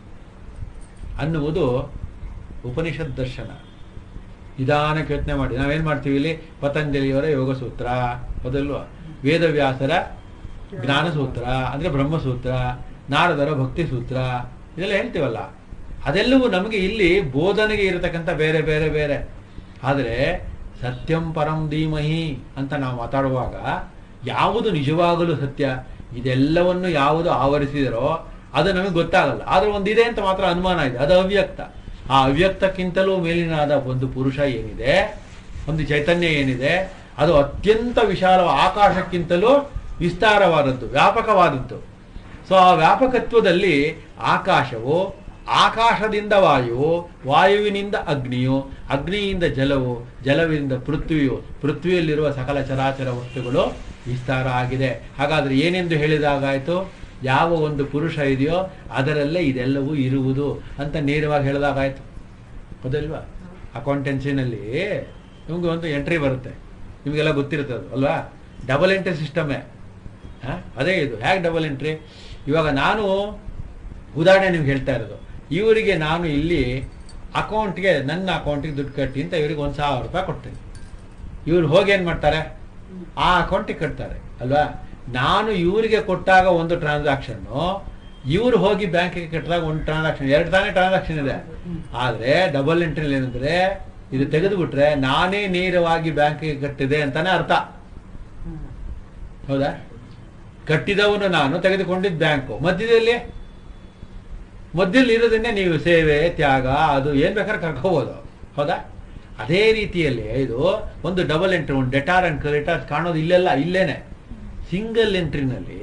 ಅನ್ನುವುದು ಉಪನಿಷತ್ ದರ್ಶನ ನಿಧಾನಕ್ಕೆ ಯೋಚನೆ ಮಾಡಿ ನಾವೇನ್ ಮಾಡ್ತೀವಿ ಇಲ್ಲಿ ಪತಂಜಲಿಯವರ ಯೋಗ ಸೂತ್ರ ಹೌದಲ್ವಾ ವೇದವ್ಯಾಸರ ಜ್ಞಾನ ಸೂತ್ರ ಅಂದ್ರೆ ಬ್ರಹ್ಮಸೂತ್ರ ನಾರದರ ಭಕ್ತಿ ಸೂತ್ರ ಇದೆಲ್ಲ ಹೇಳ್ತೀವಲ್ಲ ಅದೆಲ್ಲವೂ ನಮಗೆ ಇಲ್ಲಿ ಬೋಧನೆಗೆ ಇರತಕ್ಕಂಥ ಬೇರೆ ಬೇರೆ ಬೇರೆ ಆದರೆ ಸತ್ಯಂ ಪರಂ ಧೀಮಹಿ ಅಂತ ನಾವು ಮಾತಾಡುವಾಗ ಯಾವುದು ನಿಜವಾಗಲೂ ಸತ್ಯ ಇದೆಲ್ಲವನ್ನು ಯಾವುದು ಆವರಿಸಿದರೋ ಅದು ನಮಗೆ ಗೊತ್ತಾಗಲ್ಲ ಆದ್ರೆ ಒಂದಿದೆ ಅಂತ ಮಾತ್ರ ಅನುಮಾನ ಇದೆ ಅದು ಅವ್ಯಕ್ತ ಆ ಅವ್ಯಕ್ತಕ್ಕಿಂತಲೂ ಮೇಲಿನಾದ ಒಂದು ಪುರುಷ ಏನಿದೆ ಒಂದು ಚೈತನ್ಯ ಏನಿದೆ ಅದು ಅತ್ಯಂತ ವಿಶಾಲ ಆಕಾಶಕ್ಕಿಂತಲೂ ವಿಸ್ತಾರವಾದದ್ದು ವ್ಯಾಪಕವಾದದ್ದು ಸೊ ಆ ವ್ಯಾಪಕತ್ವದಲ್ಲಿ ಆಕಾಶವು ಆಕಾಶದಿಂದ ವಾಯುವು ವಾಯುವಿನಿಂದ ಅಗ್ನಿಯು ಅಗ್ನಿಯಿಂದ ಜಲವು ಜಲವಿನಿಂದ ಪೃಥ್ವಿಯು ಪೃಥ್ವಿಯಲ್ಲಿರುವ ಸಕಲ ಚರಾಚರ ವಸ್ತುಗಳು ವಿಸ್ತಾರ ಆಗಿದೆ ಹಾಗಾದ್ರೆ ಏನೆಂದು ಹೇಳಿದಾಗಾಯ್ತು ಯಾವ ಒಂದು ಪುರುಷ ಇದೆಯೋ ಅದರಲ್ಲೇ ಇದೆಲ್ಲವೂ ಇರುವುದು ಅಂತ ನೇರವಾಗಿ ಹೇಳಿದಾಗಾಯ್ತು ಹೌದಲ್ವಾ ಅಕೌಂಟೆನ್ಸಿನಲ್ಲಿ ನಿಮಗೆ ಒಂದು ಎಂಟ್ರಿ ಬರುತ್ತೆ ನಿಮಗೆಲ್ಲ ಗೊತ್ತಿರುತ್ತೆ ಅದು ಅಲ್ವಾ ಡಬಲ್ ಎಂಟ್ರಿ ಸಿಸ್ಟಮೇ ಅದೇ ಇದು ಹೇಗೆ ಡಬಲ್ ಎಂಟ್ರಿ ಇವಾಗ ನಾನು ಉದಾಹರಣೆ ನಿಮ್ಗೆ ಹೇಳ್ತಾ ಇರೋದು ಇವರಿಗೆ ನಾನು ಇಲ್ಲಿ ಅಕೌಂಟ್ಗೆ ನನ್ನ ಅಕೌಂಟಿಗೆ ದುಡ್ಡು ಕಟ್ಟಿ ಅಂತ ಇವರಿಗೆ ಒಂದು ಸಾವಿರ ರೂಪಾಯಿ ಕೊಡ್ತೀನಿ ಇವ್ರು ಹೋಗಿ ಏನು ಮಾಡ್ತಾರೆ ಆ ಅಕೌಂಟಿಗೆ ಕಟ್ತಾರೆ ಅಲ್ವಾ ನಾನು ಇವರಿಗೆ ಕೊಟ್ಟಾಗ ಒಂದು ಟ್ರಾನ್ಸಾಕ್ಷನ್ನು ಇವ್ರು ಹೋಗಿ ಬ್ಯಾಂಕಿಗೆ ಕಟ್ಟಿದಾಗ ಒಂದು ಟ್ರಾನ್ಸಾಕ್ಷನ್ ಎರಡು ತಾನೇ ಟ್ರಾನ್ಸಾಕ್ಷನ್ ಇದೆ ಆದರೆ ಡಬಲ್ ಎಂಟ್ರಿ ಏನಂದ್ರೆ ಇದು ತೆಗೆದುಬಿಟ್ರೆ ನಾನೇ ನೇರವಾಗಿ ಬ್ಯಾಂಕಿಗೆ ಕಟ್ಟಿದೆ ಅಂತಾನೆ ಅರ್ಥ ಹೌದಾ ಕಟ್ಟಿದವನು ನಾನು ತೆಗೆದುಕೊಂಡಿದ್ದ ಬ್ಯಾಂಕು ಮಧ್ಯದಲ್ಲಿ ಮಧ್ಯದಲ್ಲಿ ಇರೋದನ್ನೇ ನೀವು ಸೇವೆ ತ್ಯಾಗ ಅದು ಏನ್ ಬೇಕಾದ್ರೆ ಕರ್ಕೋಬಹುದು ಹೌದಾ ಅದೇ ರೀತಿಯಲ್ಲಿ ಇದು ಒಂದು ಡಬಲ್ ಎಂಟ್ರಿ ಒಂದು ಡೆಟಾರ್ ಅಂಡ್ ಕ್ರೆಡಿಟಾರ್ ಕಾಣೋದು ಇಲ್ಲೆಲ್ಲ ಇಲ್ಲೇನೆ ಸಿಂಗಲ್ ಎಂಟ್ರಿನಲ್ಲಿ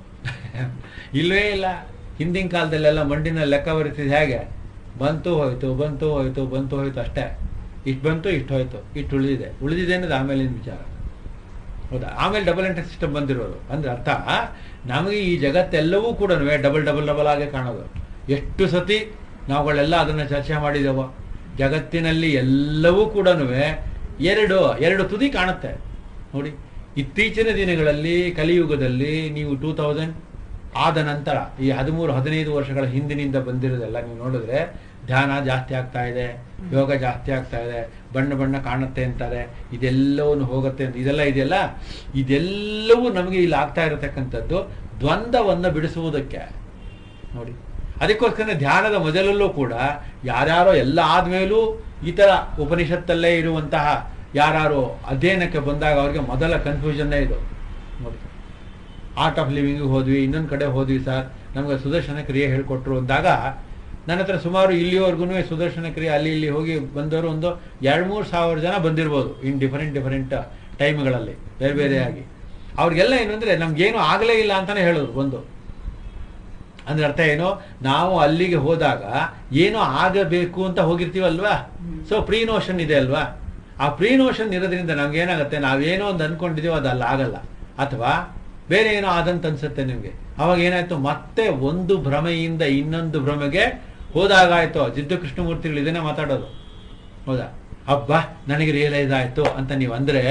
ಇಲ್ವೇ ಇಲ್ಲ ಹಿಂದಿನ ಕಾಲದಲ್ಲೆಲ್ಲ ಮಂಡಿನ ಲೆಕ್ಕ ಬರೀತಿದ್ ಹೇಗೆ ಬಂತು ಹೋಯ್ತು ಬಂತು ಹೋಯ್ತು ಬಂತು ಹೋಯ್ತು ಅಷ್ಟೇ ಇಷ್ಟು ಬಂತು ಇಷ್ಟು ಹೋಯ್ತು ಇಷ್ಟು ಉಳಿದಿದೆ ಉಳಿದಿದೆ ಅನ್ನೋದು ಆಮೇಲಿನ ವಿಚಾರ ಹೌದಾ ಆಮೇಲೆ ಡಬಲ್ ಎಂಟ್ರಿ ಸಿಸ್ಟಮ್ ಬಂದಿರೋದು ಅಂದ್ರೆ ಅರ್ಥ ನಮಗೆ ಈ ಜಗತ್ತೆಲ್ಲವೂ ಕೂಡ ಡಬಲ್ ಡಬಲ್ ಡಬಲ್ ಆಗೇ ಕಾಣೋದು ಎಷ್ಟು ಸತಿ ನಾವುಗಳೆಲ್ಲ ಅದನ್ನು ಚರ್ಚೆ ಮಾಡಿದೆವು ಜಗತ್ತಿನಲ್ಲಿ ಎಲ್ಲವೂ ಕೂಡ ಎರಡು ಎರಡು ತುದಿ ಕಾಣುತ್ತೆ ನೋಡಿ ಇತ್ತೀಚಿನ ದಿನಗಳಲ್ಲಿ ಕಲಿಯುಗದಲ್ಲಿ ನೀವು ಟೂ ತೌಸಂಡ್ ಆದ ನಂತರ ಈ ಹದಿಮೂರು ಹದಿನೈದು ವರ್ಷಗಳ ಹಿಂದಿನಿಂದ ಬಂದಿರೋದೆಲ್ಲ ನೀವು ನೋಡಿದ್ರೆ ಧ್ಯಾನ ಜಾಸ್ತಿ ಆಗ್ತಾ ಇದೆ ಯೋಗ ಜಾಸ್ತಿ ಆಗ್ತಾ ಇದೆ ಬಣ್ಣ ಬಣ್ಣ ಕಾಣುತ್ತೆ ಅಂತಾರೆ ಇದೆಲ್ಲವನ್ನು ಹೋಗುತ್ತೆ ಅಂತ ಇದೆಲ್ಲ ಇದೆಯಲ್ಲ ಇದೆಲ್ಲವೂ ನಮಗೆ ಇಲ್ಲಿ ಆಗ್ತಾ ಇರತಕ್ಕಂಥದ್ದು ದ್ವಂದ್ವವನ್ನು ಬಿಡಿಸುವುದಕ್ಕೆ ನೋಡಿ ಅದಕ್ಕೋಸ್ಕರ ಧ್ಯಾನದ ಮೊದಲಲ್ಲೂ ಕೂಡ ಯಾರ್ಯಾರೋ ಎಲ್ಲ ಆದ್ಮೇಲೂ ಈ ತರ ಉಪನಿಷತ್ತಲ್ಲೇ ಇರುವಂತಹ ಯಾರು ಅಧ್ಯಯನಕ್ಕೆ ಬಂದಾಗ ಅವ್ರಿಗೆ ಮೊದಲ ಕನ್ಫ್ಯೂಷನ್ನೇ ಇದು ನೋಡಿ ಆರ್ಟ್ ಆಫ್ ಲಿವಿಂಗ್ ಹೋದ್ವಿ ಇನ್ನೊಂದು ಕಡೆ ಹೋದ್ವಿ ಸರ್ ನಮ್ಗೆ ಸುದರ್ಶನ ಕ್ರಿಯೆ ಹೇಳ್ಕೊಟ್ರು ಅಂದಾಗ ನನ್ನ ಹತ್ರ ಸುಮಾರು ಇಲ್ಲಿವರೆಗೂ ಸುದರ್ಶನ ಕ್ರಿಯೆ ಅಲ್ಲಿ ಇಲ್ಲಿ ಹೋಗಿ ಬಂದವರು ಒಂದು ಎರಡು ಮೂರು ಸಾವಿರ ಜನ ಬಂದಿರ್ಬೋದು ಇನ್ ಡಿಫರೆಂಟ್ ಡಿಫರೆಂಟ್ ಟೈಮ್ಗಳಲ್ಲಿ ಬೇರೆ ಬೇರೆಯಾಗಿ ಅವ್ರಿಗೆಲ್ಲ ಏನು ಅಂದ್ರೆ ನಮ್ಗೇನು ಆಗಲೇ ಇಲ್ಲ ಅಂತಾನೆ ಹೇಳೋದು ಒಂದು ಅಂದ್ರೆ ಅರ್ಥ ಏನು ನಾವು ಅಲ್ಲಿಗೆ ಹೋದಾಗ ಏನೋ ಆಗಬೇಕು ಅಂತ ಹೋಗಿರ್ತೀವಲ್ವಾ ಸೊ ಪ್ರೀ ನೋಷನ್ ಇದೆ ಅಲ್ವಾ ಆ ಪ್ರೀ ನೋಷನ್ ಇರೋದ್ರಿಂದ ನಮ್ಗೆ ಏನಾಗುತ್ತೆ ನಾವೇನೋ ಒಂದು ಅನ್ಕೊಂಡಿದೀವೋ ಅದು ಅಲ್ಲಿ ಆಗಲ್ಲ ಅಥವಾ ಬೇರೆ ಏನೋ ಆದಂತ ಅನ್ಸುತ್ತೆ ನಿಮ್ಗೆ ಅವಾಗ ಏನಾಯ್ತು ಮತ್ತೆ ಒಂದು ಭ್ರಮೆಯಿಂದ ಇನ್ನೊಂದು ಭ್ರಮೆಗೆ ಹೋದಾಗಾಯ್ತು ಜಿದ್ದು ಕೃಷ್ಣಮೂರ್ತಿಗಳು ಇದನ್ನೇ ಮಾತಾಡೋದು ಹೌದಾ ಅಬ್ಬಾ ನನಗೆ ರಿಯಲೈಸ್ ಆಯ್ತು ಅಂತ ನೀವು ಅಂದ್ರೆ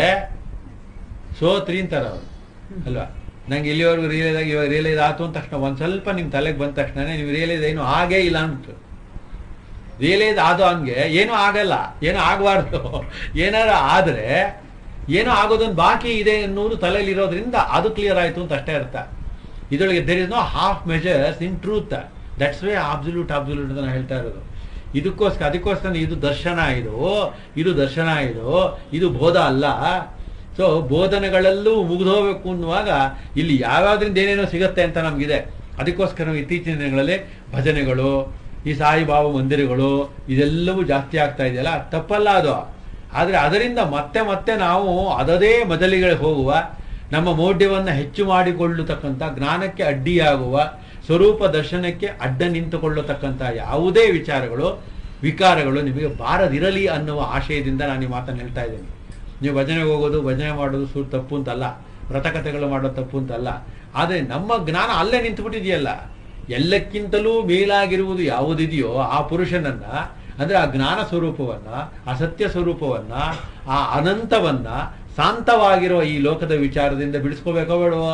ಸೋತ್ರಿ ಅಂತಾರ ಅವರು ಅಲ್ವಾ ನಂಗೆ ಇಲ್ಲಿವರೆಗೂ ರಿಯಲೈಸ್ ಆಗಿ ಇವಾಗ ರಿಯಲೈಸ್ ಆಯ್ತು ಅಂದ ತಕ್ಷಣ ಒಂದ್ ಸ್ವಲ್ಪ ನಿಮ್ ತಲೆಗೆ ಬಂದ ತಕ್ಷಣ ನೀವು ರಿಯಲೈಸ್ ಏನು ಆಗೇ ಇಲ್ಲ ಅಂತ ರಿಯಲೈಸ್ ಆದೋ ಹಂಗೆ ಏನೂ ಆಗಲ್ಲ ಏನೂ ಆಗಬಾರ್ದು ಏನಾರ ಆದ್ರೆ ಏನೋ ಆಗೋದೊಂದು ಬಾಕಿ ಇದೆ ಅನ್ನೋದು ತಲೆಯಲ್ಲಿ ಇರೋದ್ರಿಂದ ಅದು ಕ್ಲಿಯರ್ ಆಯ್ತು ಅಂತ ಅಷ್ಟೇ ಅರ್ಥ ಇದರೊಳಗೆ there is no half measures in truth that's way absolute absolute ಅಂತ ನಾನು ಹೇಳ್ತಾ ಇರೋದು ಇದಕ್ಕೋಸ್ಕರ ಅದಕ್ಕೋಸ್ಕರ ಇದು ದರ್ಶನ ಇದು ಇದು ದರ್ಶನ ಇದು ಇದು ಬೋಧ ಅಲ್ಲ ಸೊ ಬೋಧನೆಗಳಲ್ಲೂ ಮುಗಿದೋಗ್ಬೇಕು ಅನ್ನುವಾಗ ಇಲ್ಲಿ ಯಾವ್ಯಾವ್ದ್ರಿಂದ ಏನೇನೋ ಸಿಗತ್ತೆ ಅಂತ ನಮಗಿದೆ ಅದಕ್ಕೋಸ್ಕರ ನಾವು ಇತ್ತೀಚಿನ ದಿನಗಳಲ್ಲಿ ಭಜನೆಗಳು ಈ ಸಾಯಿಬಾಬಾ ಮಂದಿರಗಳು ಇದೆಲ್ಲವೂ ಜಾಸ್ತಿ ಆಗ್ತಾ ಇದೆಯಲ್ಲ ತಪ್ಪಲ್ಲ ಅದು ಆದರೆ ಅದರಿಂದ ಮತ್ತೆ ಮತ್ತೆ ನಾವು ಅದದೇ ಮೊದಲಿಗಳಿಗೆ ಹೋಗುವ ನಮ್ಮ ಮೌಢ್ಯವನ್ನು ಹೆಚ್ಚು ಮಾಡಿಕೊಳ್ಳತಕ್ಕಂಥ ಜ್ಞಾನಕ್ಕೆ ಅಡ್ಡಿಯಾಗುವ ಸ್ವರೂಪ ದರ್ಶನಕ್ಕೆ ಅಡ್ಡ ನಿಂತುಕೊಳ್ಳತಕ್ಕಂಥ ಯಾವುದೇ ವಿಚಾರಗಳು ವಿಕಾರಗಳು ನಿಮಗೆ ಬಾರದಿರಲಿ ಅನ್ನುವ ಆಶಯದಿಂದ ನಾನು ಈ ಮಾತನ್ನು ಹೇಳ್ತಾ ಇದ್ದೀನಿ ನೀವು ಭಜನೆಗೆ ಹೋಗೋದು ಭಜನೆ ಮಾಡೋದು ಸು ತಪ್ಪು ಅಂತಲ್ಲ ವ್ರತಕಥೆಗಳು ಮಾಡೋದು ತಪ್ಪು ಅಂತಲ್ಲ ಆದರೆ ನಮ್ಮ ಜ್ಞಾನ ಅಲ್ಲೇ ನಿಂತುಬಿಟ್ಟಿದೆಯಲ್ಲ ಎಲ್ಲಕ್ಕಿಂತಲೂ ಮೇಲಾಗಿರುವುದು ಯಾವುದಿದೆಯೋ ಆ ಪುರುಷನನ್ನ ಅಂದ್ರೆ ಆ ಜ್ಞಾನ ಸ್ವರೂಪವನ್ನ ಆ ಸತ್ಯ ಸ್ವರೂಪವನ್ನ ಆ ಅನಂತವನ್ನ ಶಾಂತವಾಗಿರುವ ಈ ಲೋಕದ ವಿಚಾರದಿಂದ ಬಿಡಿಸ್ಕೋಬೇಕೋ ಬೇಡವೋ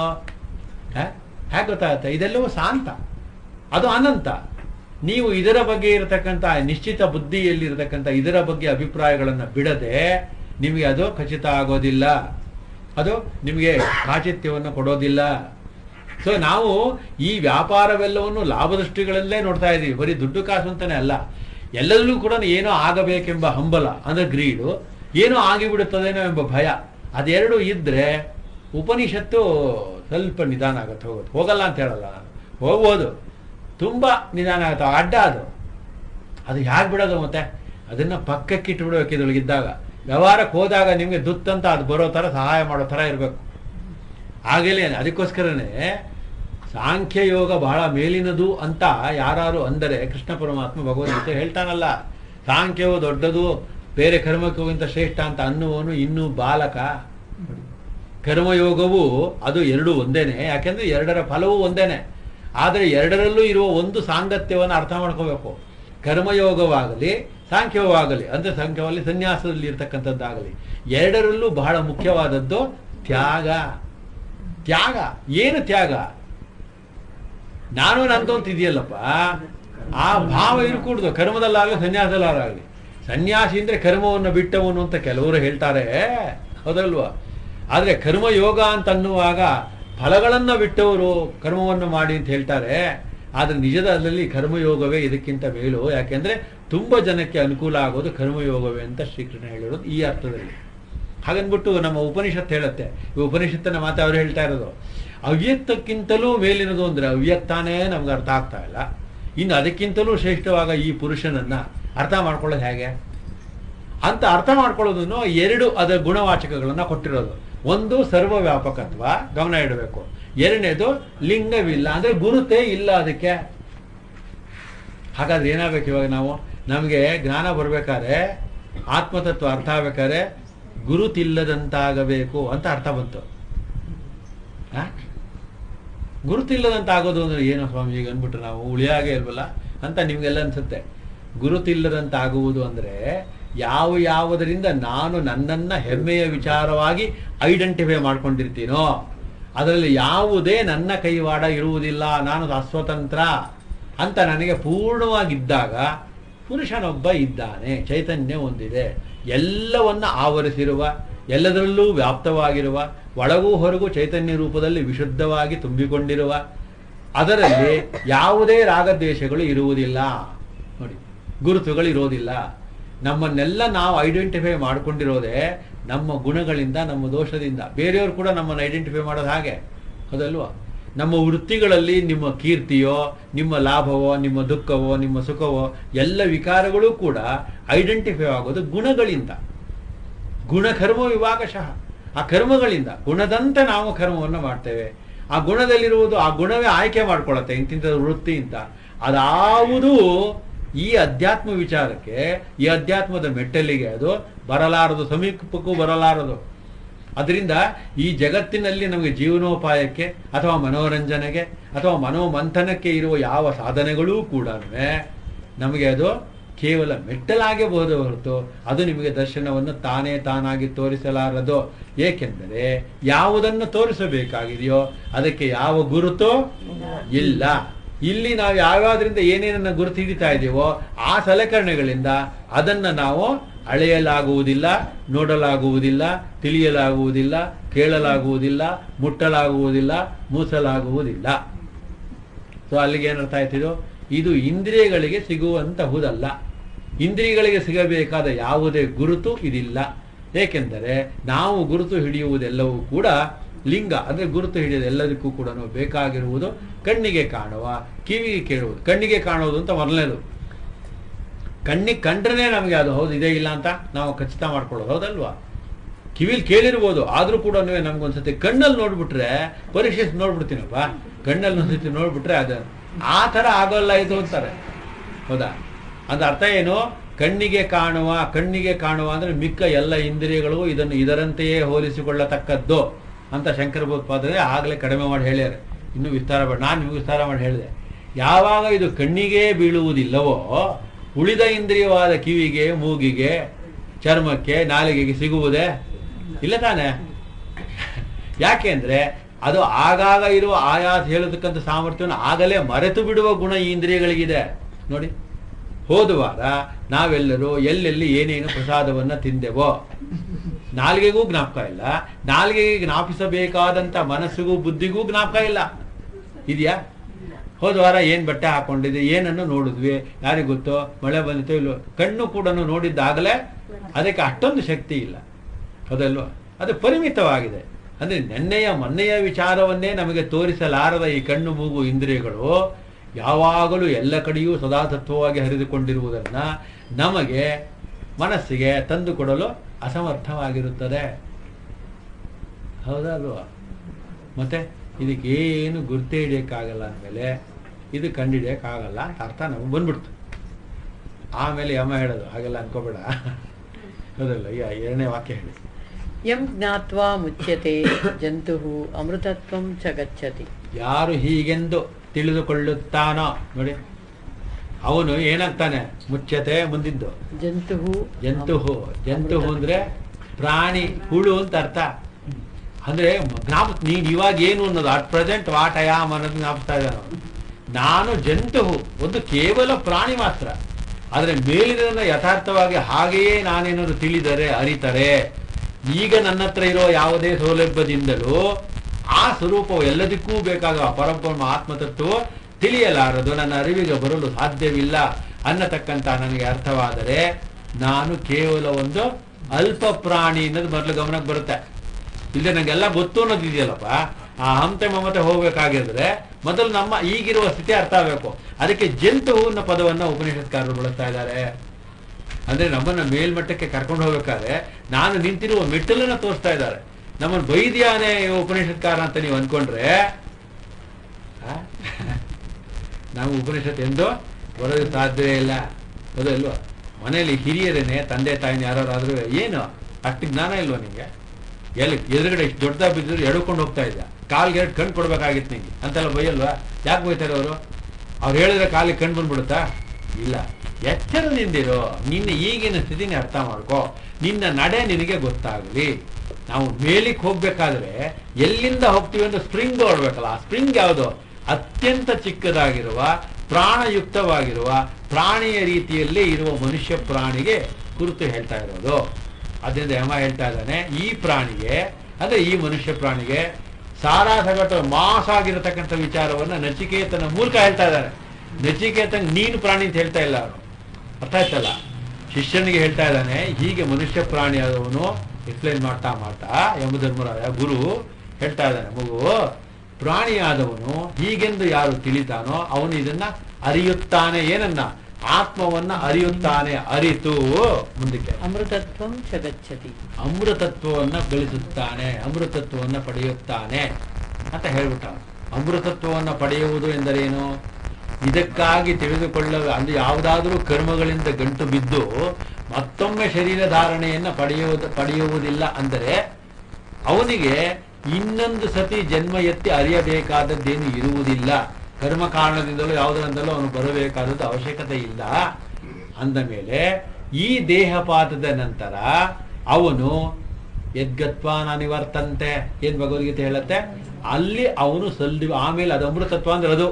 ಹೇಗೆ ಗೊತ್ತಾಗುತ್ತೆ ಇದೆಲ್ಲವೂ ಶಾಂತ ಅದು ಅನಂತ ನೀವು ಇದರ ಬಗ್ಗೆ ಇರತಕ್ಕಂಥ ನಿಶ್ಚಿತ ಬುದ್ಧಿಯಲ್ಲಿರತಕ್ಕಂಥ ಇದರ ಬಗ್ಗೆ ಅಭಿಪ್ರಾಯಗಳನ್ನು ಬಿಡದೆ ನಿಮಗೆ ಅದು ಖಚಿತ ಆಗೋದಿಲ್ಲ ಅದು ನಿಮಗೆ ಕಾಚಿತ್ಯವನ್ನು ಕೊಡೋದಿಲ್ಲ ಸೊ ನಾವು ಈ ವ್ಯಾಪಾರವೆಲ್ಲವನ್ನು ಲಾಭದೃಷ್ಟಿಗಳಲ್ಲೇ ನೋಡ್ತಾ ಇದ್ದೀವಿ ಬರೀ ದುಡ್ಡು ಕಾಸು ಅಂತಾನೆ ಅಲ್ಲ ಎಲ್ಲದರಲ್ಲೂ ಕೂಡ ಏನೋ ಆಗಬೇಕೆಂಬ ಹಂಬಲ ಅಂದ್ರೆ ಗ್ರೀಡು ಏನೋ ಆಗಿಬಿಡುತ್ತದೇನೋ ಎಂಬ ಭಯ ಅದೆರಡು ಇದ್ರೆ ಉಪನಿಷತ್ತು ಸ್ವಲ್ಪ ನಿಧಾನ ಆಗುತ್ತೆ ಹೋಗೋದು ಹೋಗಲ್ಲ ಅಂತ ಹೇಳಲ್ಲ ನಾನು ಹೋಗ್ಬೋದು ತುಂಬಾ ನಿಧಾನ ಆಗುತ್ತೆ ಅಡ್ಡ ಅದು ಅದು ಹೇಗೆ ಬಿಡೋದು ಮತ್ತೆ ಅದನ್ನ ಪಕ್ಕಕ್ಕೆ ಇಟ್ಬಿಡ್ಬೇಕು ಇದ್ರೊಳಗಿದ್ದಾಗ ವ್ಯವಹಾರಕ್ಕೆ ಹೋದಾಗ ನಿಮಗೆ ದುತ್ತಂತ ಅದು ಬರೋ ಥರ ಸಹಾಯ ಮಾಡೋ ಥರ ಇರಬೇಕು ಆಗಲೇ ಅದಕ್ಕೋಸ್ಕರನೇ ಸಾಂಖ್ಯ ಯೋಗ ಬಹಳ ಮೇಲಿನದು ಅಂತ ಯಾರು ಅಂದರೆ ಕೃಷ್ಣ ಪರಮಾತ್ಮ ಭಗವದ್ಗೀತೆ ಹೇಳ್ತಾನಲ್ಲ ಸಾಂಖ್ಯವು ದೊಡ್ಡದು ಬೇರೆ ಕರ್ಮಕ್ಕೋಗಿಂತ ಶ್ರೇಷ್ಠ ಅಂತ ಅನ್ನುವನು ಇನ್ನೂ ಬಾಲಕ ಕರ್ಮಯೋಗವು ಅದು ಎರಡು ಒಂದೇನೆ ಯಾಕೆಂದ್ರೆ ಎರಡರ ಫಲವೂ ಒಂದೇನೆ ಆದರೆ ಎರಡರಲ್ಲೂ ಇರುವ ಒಂದು ಸಾಂಗತ್ಯವನ್ನು ಅರ್ಥ ಮಾಡ್ಕೋಬೇಕು ಕರ್ಮಯೋಗವಾಗಲಿ ಸಾಂಖ್ಯವಾಗಲಿ ಅಂದ್ರೆ ಸಾಂಖ್ಯವಾಗಿ ಸನ್ಯಾಸದಲ್ಲಿ ಇರ್ತಕ್ಕಂಥದ್ದಾಗಲಿ ಎರಡರಲ್ಲೂ ಬಹಳ ಮುಖ್ಯವಾದದ್ದು ತ್ಯಾಗ ತ್ಯಾಗ ಏನು ತ್ಯಾಗ ನಾನು ನಂದು ಅಂತ ಇದೆಯಲ್ಲಪ್ಪ ಆ ಭಾವ ಇರ್ಕೂಡ್ದು ಕರ್ಮದಲ್ಲಾಗಲಿ ಸನ್ಯಾಸದಲ್ಲಾಗಲಿ ಸನ್ಯಾಸಿ ಅಂದ್ರೆ ಕರ್ಮವನ್ನು ಬಿಟ್ಟವನು ಅಂತ ಕೆಲವರು ಹೇಳ್ತಾರೆ ಹೌದಲ್ವಾ ಆದ್ರೆ ಕರ್ಮಯೋಗ ಅಂತ ಅನ್ನುವಾಗ ಫಲಗಳನ್ನ ಬಿಟ್ಟವರು ಕರ್ಮವನ್ನು ಮಾಡಿ ಅಂತ ಹೇಳ್ತಾರೆ ಆದ್ರೆ ನಿಜದಲ್ಲಿ ಕರ್ಮಯೋಗವೇ ಇದಕ್ಕಿಂತ ಮೇಲು ಯಾಕೆಂದ್ರೆ ತುಂಬಾ ಜನಕ್ಕೆ ಅನುಕೂಲ ಆಗೋದು ಕರ್ಮಯೋಗವೇ ಅಂತ ಶ್ರೀಕೃಷ್ಣ ಹೇಳಿರೋದು ಈ ಅರ್ಥದಲ್ಲಿ ಹಾಗನ್ಬಿಟ್ಟು ನಮ್ಮ ಉಪನಿಷತ್ ಹೇಳುತ್ತೆ ಈ ಉಪನಿಷತ್ತಿನ ಮಾತು ಅವ್ರು ಹೇಳ್ತಾ ಇರೋದು ಅವ್ಯಕ್ತಕ್ಕಿಂತಲೂ ಮೇಲಿನದು ಅಂದ್ರೆ ಅವ್ಯಕ್ತಾನೇ ನಮ್ಗೆ ಅರ್ಥ ಆಗ್ತಾ ಇಲ್ಲ ಇನ್ನು ಅದಕ್ಕಿಂತಲೂ ಶ್ರೇಷ್ಠವಾಗ ಈ ಪುರುಷನನ್ನ ಅರ್ಥ ಮಾಡ್ಕೊಳ್ಳೋದು ಹೇಗೆ ಅಂತ ಅರ್ಥ ಮಾಡ್ಕೊಳ್ಳೋದನ್ನು ಎರಡು ಅದರ ಗುಣವಾಚಕಗಳನ್ನ ಕೊಟ್ಟಿರೋದು ಒಂದು ಸರ್ವ ವ್ಯಾಪಕತ್ವ ಗಮನ ಇಡಬೇಕು ಎರಡನೇದು ಲಿಂಗವಿಲ್ಲ ಅಂದ್ರೆ ಗುರುತೇ ಇಲ್ಲ ಅದಕ್ಕೆ ಹಾಗಾದ್ರೆ ಏನಾಗಬೇಕು ಇವಾಗ ನಾವು ನಮಗೆ ಜ್ಞಾನ ಬರ್ಬೇಕಾದ್ರೆ ಆತ್ಮತತ್ವ ಅರ್ಥ ಆಗ್ಬೇಕಾದ್ರೆ ಗುರುತಿಲ್ಲದಂತಾಗಬೇಕು ಅಂತ ಅರ್ಥ ಬಂತು ಆ? ಗುರುತಿಲ್ಲದಂತ ಆಗೋದು ಅಂದ್ರೆ ಏನೋ ಸ್ವಾಮಿ ಈಗ ಅಂದ್ಬಿಟ್ರೆ ನಾವು ಉಳಿಯಾಗೆ ಇಲ್ವಲ್ಲ ಅಂತ ನಿಮ್ಗೆಲ್ಲ ಅನ್ಸುತ್ತೆ ಗುರುತಿಲ್ಲದಂತ ಆಗುವುದು ಅಂದ್ರೆ ಯಾವ ಯಾವುದರಿಂದ ನಾನು ನನ್ನನ್ನ ಹೆಮ್ಮೆಯ ವಿಚಾರವಾಗಿ ಐಡೆಂಟಿಫೈ ಮಾಡ್ಕೊಂಡಿರ್ತೀನೋ ಅದರಲ್ಲಿ ಯಾವುದೇ ನನ್ನ ಕೈವಾಡ ಇರುವುದಿಲ್ಲ ನಾನು ಅಸ್ವತಂತ್ರ ಅಂತ ನನಗೆ ಪೂರ್ಣವಾಗಿದ್ದಾಗ ಪುರುಷನೊಬ್ಬ ಇದ್ದಾನೆ ಚೈತನ್ಯ ಹೊಂದಿದೆ ಎಲ್ಲವನ್ನ ಆವರಿಸಿರುವ ಎಲ್ಲದರಲ್ಲೂ ವ್ಯಾಪ್ತವಾಗಿರುವ ಒಳಗೂ ಹೊರಗೂ ಚೈತನ್ಯ ರೂಪದಲ್ಲಿ ವಿಶುದ್ಧವಾಗಿ ತುಂಬಿಕೊಂಡಿರುವ ಅದರಲ್ಲಿ ಯಾವುದೇ ರಾಗದ್ವೇಷಗಳು ಇರುವುದಿಲ್ಲ ನೋಡಿ ಗುರುತುಗಳು ಇರೋದಿಲ್ಲ ನಮ್ಮನ್ನೆಲ್ಲ ನಾವು ಐಡೆಂಟಿಫೈ ಮಾಡ್ಕೊಂಡಿರೋದೇ ನಮ್ಮ ಗುಣಗಳಿಂದ ನಮ್ಮ ದೋಷದಿಂದ ಬೇರೆಯವರು ಕೂಡ ನಮ್ಮನ್ನು ಐಡೆಂಟಿಫೈ ಮಾಡೋದು ಹಾಗೆ ಹೌದಲ್ವಾ ನಮ್ಮ ವೃತ್ತಿಗಳಲ್ಲಿ ನಿಮ್ಮ ಕೀರ್ತಿಯೋ ನಿಮ್ಮ ಲಾಭವೋ ನಿಮ್ಮ ದುಃಖವೋ ನಿಮ್ಮ ಸುಖವೋ ಎಲ್ಲ ವಿಕಾರಗಳು ಕೂಡ ಐಡೆಂಟಿಫೈ ಆಗೋದು ಗುಣಗಳಿಂದ ಗುಣಕರ್ಮ ವಿಭಾಗಶಃ ಆ ಕರ್ಮಗಳಿಂದ ಗುಣದಂತೆ ನಾವು ಕರ್ಮವನ್ನು ಮಾಡ್ತೇವೆ ಆ ಗುಣದಲ್ಲಿರುವುದು ಆ ಗುಣವೇ ಆಯ್ಕೆ ಮಾಡ್ಕೊಳ್ಳುತ್ತೆ ಇಂತಿಂಥ ವೃತ್ತಿ ಅಂತ ಅದಾವುದೂ ಈ ಅಧ್ಯಾತ್ಮ ವಿಚಾರಕ್ಕೆ ಈ ಅಧ್ಯಾತ್ಮದ ಮೆಟ್ಟಲಿಗೆ ಅದು ಬರಲಾರದು ಸಮೀಪಕ್ಕೂ ಬರಲಾರದು ಅದರಿಂದ ಈ ಜಗತ್ತಿನಲ್ಲಿ ನಮಗೆ ಜೀವನೋಪಾಯಕ್ಕೆ ಅಥವಾ ಮನೋರಂಜನೆಗೆ ಅಥವಾ ಮನೋಮಂಥನಕ್ಕೆ ಇರುವ ಯಾವ ಸಾಧನೆಗಳೂ ಕೂಡ ನಮಗೆ ಅದು ಕೇವಲ ಮೆಟ್ಟಲಾಗೆ ಬಹುದು ಹೊರತು ಅದು ನಿಮಗೆ ದರ್ಶನವನ್ನು ತಾನೇ ತಾನಾಗಿ ತೋರಿಸಲಾರದು ಏಕೆಂದರೆ ಯಾವುದನ್ನು ತೋರಿಸಬೇಕಾಗಿದೆಯೋ ಅದಕ್ಕೆ ಯಾವ ಗುರುತು ಇಲ್ಲ ಇಲ್ಲಿ ನಾವು ಯಾವ್ಯಾವ್ದ್ರಿಂದ ಏನೇನನ್ನ ಗುರುತು ಹಿಡಿತಾ ಇದೀವೋ ಆ ಸಲಕರಣೆಗಳಿಂದ ಅದನ್ನ ನಾವು ಅಳೆಯಲಾಗುವುದಿಲ್ಲ ನೋಡಲಾಗುವುದಿಲ್ಲ ತಿಳಿಯಲಾಗುವುದಿಲ್ಲ ಕೇಳಲಾಗುವುದಿಲ್ಲ ಮುಟ್ಟಲಾಗುವುದಿಲ್ಲ ಮೂಸಲಾಗುವುದಿಲ್ಲ ಸೊ ಅಲ್ಲಿಗೆ ಏನರ್ಥ ಆಯ್ತಿದು ಇದು ಇಂದ್ರಿಯಗಳಿಗೆ ಸಿಗುವಂತಹುದಲ್ಲ ಇಂದ್ರಿಯಗಳಿಗೆ ಸಿಗಬೇಕಾದ ಯಾವುದೇ ಗುರುತು ಇದಿಲ್ಲ ಏಕೆಂದರೆ ನಾವು ಗುರುತು ಹಿಡಿಯುವುದೆಲ್ಲವೂ ಕೂಡ ಲಿಂಗ ಅಂದ್ರೆ ಗುರುತು ಹಿಡಿಯೋದು ಎಲ್ಲದಕ್ಕೂ ಕೂಡ ಬೇಕಾಗಿರುವುದು ಕಣ್ಣಿಗೆ ಕಾಣುವ ಕಿವಿಗೆ ಕೇಳುವುದು ಕಣ್ಣಿಗೆ ಕಾಣುವುದು ಅಂತ ಮೊದಲನೇದು ಕಣ್ಣಿಗೆ ಕಂಡ್ರೆ ನಮಗೆ ಅದು ಹೌದು ಇದೇ ಇಲ್ಲ ಅಂತ ನಾವು ಖಚಿತ ಮಾಡ್ಕೊಳ್ಳೋದು ಹೌದಲ್ವಾ ಕಿವಿಲ್ ಕೇಳಿರ್ಬೋದು ಆದ್ರೂ ಕೂಡ ನಮ್ಗೊಂದ್ಸತಿ ಕಣ್ಣಲ್ಲಿ ನೋಡ್ಬಿಟ್ರೆ ಪರೀಕ್ಷಿಸಿ ನೋಡ್ಬಿಡ್ತೀನಪ್ಪ ಕಣ್ಣಲ್ಲಿ ಒಂದ್ಸತಿ ನೋಡ್ಬಿಟ್ರೆ ಅದು ಆ ಥರ ಆಗೋಲ್ಲ ಇದು ಅಂತಾರೆ ಹೌದಾ ಅದ ಅರ್ಥ ಏನು ಕಣ್ಣಿಗೆ ಕಾಣುವ ಕಣ್ಣಿಗೆ ಕಾಣುವ ಅಂದ್ರೆ ಮಿಕ್ಕ ಎಲ್ಲ ಇಂದ್ರಿಯಗಳು ಇದನ್ನು ಇದರಂತೆಯೇ ಹೋಲಿಸಿಕೊಳ್ಳತಕ್ಕದ್ದು ಅಂತ ಶಂಕರ ಭಗವತ್ಪಾದರೆ ಆಗಲೇ ಕಡಿಮೆ ಮಾಡಿ ಹೇಳ್ಯಾರ ಇನ್ನು ವಿಸ್ತಾರ ಮಾಡಿ ನಾನು ನಿಮ್ಗೆ ವಿಸ್ತಾರ ಮಾಡಿ ಹೇಳಿದೆ ಯಾವಾಗ ಇದು ಕಣ್ಣಿಗೆ ಬೀಳುವುದಿಲ್ಲವೋ ಉಳಿದ ಇಂದ್ರಿಯವಾದ ಕಿವಿಗೆ ಮೂಗಿಗೆ ಚರ್ಮಕ್ಕೆ ನಾಲಿಗೆಗೆ ಸಿಗುವುದೇ ಇಲ್ಲ ತಾನೆ ಯಾಕೆಂದ್ರೆ ಅದು ಆಗಾಗ ಇರುವ ಆಯಾಸ ಹೇಳತಕ್ಕಂಥ ಸಾಮರ್ಥ್ಯವನ್ನು ಆಗಲೇ ಮರೆತು ಬಿಡುವ ಗುಣ ಈ ಇಂದ್ರಿಯಗಳಿಗಿದೆ ನೋಡಿ ಹೋದ ವಾರ ನಾವೆಲ್ಲರೂ ಎಲ್ಲೆಲ್ಲಿ ಏನೇನು ಪ್ರಸಾದವನ್ನ ತಿಂದೆವೋ ನಾಲಿಗೆಗೂ ಜ್ಞಾಪಕ ಇಲ್ಲ ನಾಲಿಗೆಗೆ ಜ್ಞಾಪಿಸಬೇಕಾದಂತ ಮನಸ್ಸಿಗೂ ಬುದ್ಧಿಗೂ ಜ್ಞಾಪಕ ಇಲ್ಲ ಇದೆಯಾ ಹೋದ ವಾರ ಏನ್ ಬಟ್ಟೆ ಹಾಕೊಂಡಿದ್ವಿ ಏನನ್ನು ನೋಡಿದ್ವಿ ಯಾರಿಗ್ ಗೊತ್ತೋ ಮಳೆ ಬಂದಿತ್ತೋ ಇಲ್ವೋ ಕಣ್ಣು ಕೂಡ ನೋಡಿದ್ದಾಗಲೇ ಅದಕ್ಕೆ ಅಷ್ಟೊಂದು ಶಕ್ತಿ ಇಲ್ಲ ಹೌದಲ್ವಾ ಅದು ಪರಿಮಿತವಾಗಿದೆ ಅಂದ್ರೆ ನೆನ್ನೆಯ ಮೊನ್ನೆಯ ವಿಚಾರವನ್ನೇ ನಮಗೆ ತೋರಿಸಲಾರದ ಈ ಕಣ್ಣು ಮೂಗು ಇಂದ್ರಿಯಗಳು ಯಾವಾಗಲೂ ಎಲ್ಲ ಕಡೆಯೂ ಸದಾ ತತ್ವವಾಗಿ ಹರಿದುಕೊಂಡಿರುವುದನ್ನ ನಮಗೆ ಮನಸ್ಸಿಗೆ ತಂದು ಕೊಡಲು ಅಸಮರ್ಥವಾಗಿರುತ್ತದೆ ಹೌದಲ್ವಾ ಮತ್ತೆ ಇದಕ್ಕೇನು ಗುರ್ತೇ ಹಿಡಿಯಕ್ಕಾಗಲ್ಲ ಅಂದಮೇಲೆ ಇದು ಕಂಡಿಡಿಯಕ್ಕಾಗಲ್ಲ ಅಂತ ಅರ್ಥ ನಮಗೆ ಬಂದ್ಬಿಡ್ತು ಆಮೇಲೆ ಯಮ ಹೇಳೋದು ಹಾಗೆಲ್ಲ ಅನ್ಕೋಬೇಡ ಹೌದಲ್ಲ ಈಗ ಎರಡನೇ ವಾಕ್ಯ ಹೇಳಿ ಯಂ ಜ್ಞಾತ್ವಾ ಮುಚ್ಯತೆ ಜಂತು ಅಮೃತತ್ವಂ ಚ ಗಚ್ಚತಿ ಯಾರು ಹೀಗೆಂದು ತಿಳಿದುಕೊಳ್ಳುತ್ತಾನೋ ನೋಡಿ ಅವನು ಏನಾಗ್ತಾನೆ ಮುಚ್ಚತೆ ಮುಂದಿದ್ದು ಜಂತು ಜಂತುಹು ಜಂತುಹು ಅಂದ್ರೆ ಪ್ರಾಣಿ ಹುಳು ಅಂತ ಅರ್ಥ ಅಂದ್ರೆ ಜ್ಞಾಪ ನೀನ್ ಇವಾಗ ಏನು ಅನ್ನೋದು at present what I am ಅನ್ನೋದು ಜ್ಞಾಪಿಸ್ತಾ ಇದ್ದಾನೆ ಅವನು. ನಾನು ಜಂತುಹು ಒಂದು ಕೇವಲ ಪ್ರಾಣಿ ಮಾತ್ರ ಆದ್ರೆ ಮೇಲಿನ ಯಥಾರ್ಥವಾಗಿ ಹಾಗೆಯೇ ನಾನೇನಾದ್ರು ತಿಳಿದರೆ ಅರಿತರೆ ಈಗ ನನ್ನ ಹತ್ರ ಇರೋ ಯಾವುದೇ ಸೌಲಭ್ಯದಿಂದಲೂ ಆ ಸ್ವರೂಪವು ಎಲ್ಲದಕ್ಕೂ ಬೇಕಾಗುವ ಪರಬ್ರಹ್ಮ ಆತ್ಮತತ್ವ ತಿಳಿಯಲಾರದು ನನ್ನ ಅರಿವಿಗೆ ಬರಲು ಸಾಧ್ಯವಿಲ್ಲ ಅನ್ನತಕ್ಕಂತ ನನಗೆ ಅರ್ಥವಾದರೆ ನಾನು ಕೇವಲ ಒಂದು ಅಲ್ಪ ಪ್ರಾಣಿ ಅನ್ನೋದು ಮೊದಲು ಗಮನಕ್ಕೆ ಬರುತ್ತೆ ಇಲ್ಲ ನಂಗೆಲ್ಲ ಗೊತ್ತು ಅನ್ನೋದು ಇದೆಯಲ್ಲಪ್ಪ ಆ ಹಂತೆ ಮಮತೆ ಹೋಗ್ಬೇಕಾಗಿದ್ರೆ ಮೊದಲು ನಮ್ಮ ಈಗಿರುವ ಸ್ಥಿತಿ ಅರ್ಥ ಆಗಬೇಕು ಅದಕ್ಕೆ ಜಂತು ಅನ್ನೋ ಪದವನ್ನ ಉಪನಿಷತ್ಕಾರರು ಬಳಸ್ತಾ ಇದ್ದಾರೆ ಅಂದ್ರೆ ನಮ್ಮನ್ನ ಮೇಲ್ಮಟ್ಟಕ್ಕೆ ಕರ್ಕೊಂಡು ಹೋಗ್ಬೇಕಾದ್ರೆ ನಾನು ನಿಂತಿರುವ ಮೆಟ್ಟಲನ್ನ ತೋರಿಸ್ತಾ ಇದ್ದಾರೆ ನಮ್ಮನ್ನು ಬೈದ್ಯಾನೆ ಉಪನಿಷತ್ಕಾರ ಅಂತ ನೀವು ಅನ್ಕೊಂಡ್ರೆ ಆ? ನಾವು ಉಪನಿಷತ್ ಎಂದು ಬರೋದಕ್ಕೆ ಸಾಧ್ಯವೇ ಇಲ್ಲ ಹೌದಲ್ವಾ ಮನೆಯಲ್ಲಿ ಹಿರಿಯರೇನೆ ತಂದೆ ತಾಯಿನ ಯಾರಾದ್ರೂ ಏನು ಅಷ್ಟು ಜ್ಞಾನ ಇಲ್ವಾ ನಿಂಗೆ ಎಲ್ಲಿ ಎದುರುಗಡೆ ಇಷ್ಟು ದೊಡ್ಡದಾಗ ಬಿದ್ದರು ಎಡ್ಕೊಂಡು ಹೋಗ್ತಾ ಇದ್ದ ಕಾಲ್ಗೆ ಎರಡು ಕಣ್ಣು ಕೊಡ್ಬೇಕಾಗಿತ್ತು ನಿಂಗೆ ಅಂತೆಲ್ಲ ಬೈಯಲ್ವಾ ಯಾಕೆ ಬೈತಾರೆ ಅವರು ಅವ್ರು ಹೇಳಿದ್ರೆ ಕಾಲಿಗೆ ಕಣ್ಣು ಬಂದ್ಬಿಡುತ್ತಾ ಇಲ್ಲ ಎಚ್ಚರದಿಂದಿರೋ ನಿನ್ನ ಈಗಿನ ಸ್ಥಿತಿನ ಅರ್ಥ ಮಾಡ್ಕೋ ನಿನ್ನ ನಡೆ ನಿನಗೆ ಗೊತ್ತಾಗಲಿ ನಾವು ಮೇಲಿಗೆ ಹೋಗ್ಬೇಕಾದ್ರೆ ಎಲ್ಲಿಂದ ಹೋಗ್ತೀವಿ ಅಂತ ಸ್ಪ್ರಿಂಗ್ ಹೊಡ್ಬೇಕಲ್ಲ ಆ ಸ್ಪ್ರಿಂಗ್ ಯಾವುದು ಅತ್ಯಂತ ಚಿಕ್ಕದಾಗಿರುವ ಪ್ರಾಣಯುಕ್ತವಾಗಿರುವ ಪ್ರಾಣಿಯ ರೀತಿಯಲ್ಲೇ ಇರುವ ಮನುಷ್ಯ ಪ್ರಾಣಿಗೆ ಕುರಿತು ಹೇಳ್ತಾ ಇರೋದು ಅದರಿಂದ ಯಮ ಹೇಳ್ತಾ ಇದ್ದಾನೆ ಈ ಪ್ರಾಣಿಗೆ ಅಂದ್ರೆ ಈ ಮನುಷ್ಯ ಪ್ರಾಣಿಗೆ ಸಾರಾಸಗಟ ಮಾಸ್ ಆಗಿರತಕ್ಕಂಥ ವಿಚಾರವನ್ನ ನಚಿಕೇತನ ಮೂಲಕ ಹೇಳ್ತಾ ಇದ್ದಾರೆ ನಚಿಕೇತನ್ ನೀನು ಪ್ರಾಣಿ ಅಂತ ಹೇಳ್ತಾ ಇಲ್ಲ ಅವನು ಅರ್ಥ ಆಯ್ತಲ್ಲ ಶಿಷ್ಯನಿಗೆ ಹೇಳ್ತಾ ಇದ್ದಾನೆ ಹೀಗೆ ಮನುಷ್ಯ ಪ್ರಾಣಿ ಆದವನು ಎಕ್ಸ್ಪ್ಲೈನ್ ಮಾಡ್ತಾ ಮಾಡ್ತಾ ಯಮಧರ್ಮರಾಯ ಗುರು ಹೇಳ್ತಾ ಇದ್ದಾನೆ ಮಗು ಪ್ರಾಣಿಯಾದವನು ಹೀಗೆಂದು ಯಾರು ತಿಳಿತಾನೋ ಅವನು ಇದನ್ನ ಅರಿಯುತ್ತಾನೆ ಏನನ್ನ ಆತ್ಮವನ್ನ ಅರಿಯುತ್ತಾನೆ ಅರಿತು ಮುಂದಕ್ಕೆ ಅಮೃತತ್ವಂ ಚ ಗಚ್ಚತಿ ಅಮೃತತ್ವವನ್ನ ಗಳಿಸುತ್ತಾನೆ ಅಮೃತತ್ವವನ್ನ ಪಡೆಯುತ್ತಾನೆ ಅಂತ ಹೇಳ್ಬಿಟ್ಟ ಅಮೃತತ್ವವನ್ನ ಪಡೆಯುವುದು ಎಂದರೇನು ಇದಕ್ಕಾಗಿ ತಿಳಿದುಕೊಳ್ಳ ಅಂದ್ರೆ ಯಾವುದಾದರೂ ಕರ್ಮಗಳಿಂದ ಗಂಟು ಬಿದ್ದು ಮತ್ತೊಮ್ಮೆ ಶರೀರ ಧಾರಣೆಯನ್ನ ಪಡೆಯುವುದು ಪಡೆಯುವುದಿಲ್ಲ ಅಂದರೆ ಅವನಿಗೆ ಇನ್ನೊಂದು ಸತಿ ಜನ್ಮ ಎತ್ತಿ ಅರಿಯಬೇಕಾದದ್ದೇನು ಇರುವುದಿಲ್ಲ ಕರ್ಮ ಕಾರಣದಿಂದಲೂ ಯಾವುದರಿಂದಲೂ ಅವನು ಬರಬೇಕಾದದ್ದು ಅವಶ್ಯಕತೆ ಇಲ್ಲ ಅಂದ ಮೇಲೆ ಈ ದೇಹಪಾತದ ನಂತರ ಅವನು ಯದ್ಗತ್ವ ನಿವರ್ತಂತೆ ಏನ್ ಭಗವದ್ಗೀತೆ ಹೇಳುತ್ತೆ ಅಲ್ಲಿ ಅವನು ಸಲ್ದಿ ಆಮೇಲೆ ಅದು ಅಮೃತತ್ವ ಅಂದ್ರೆ ಅದು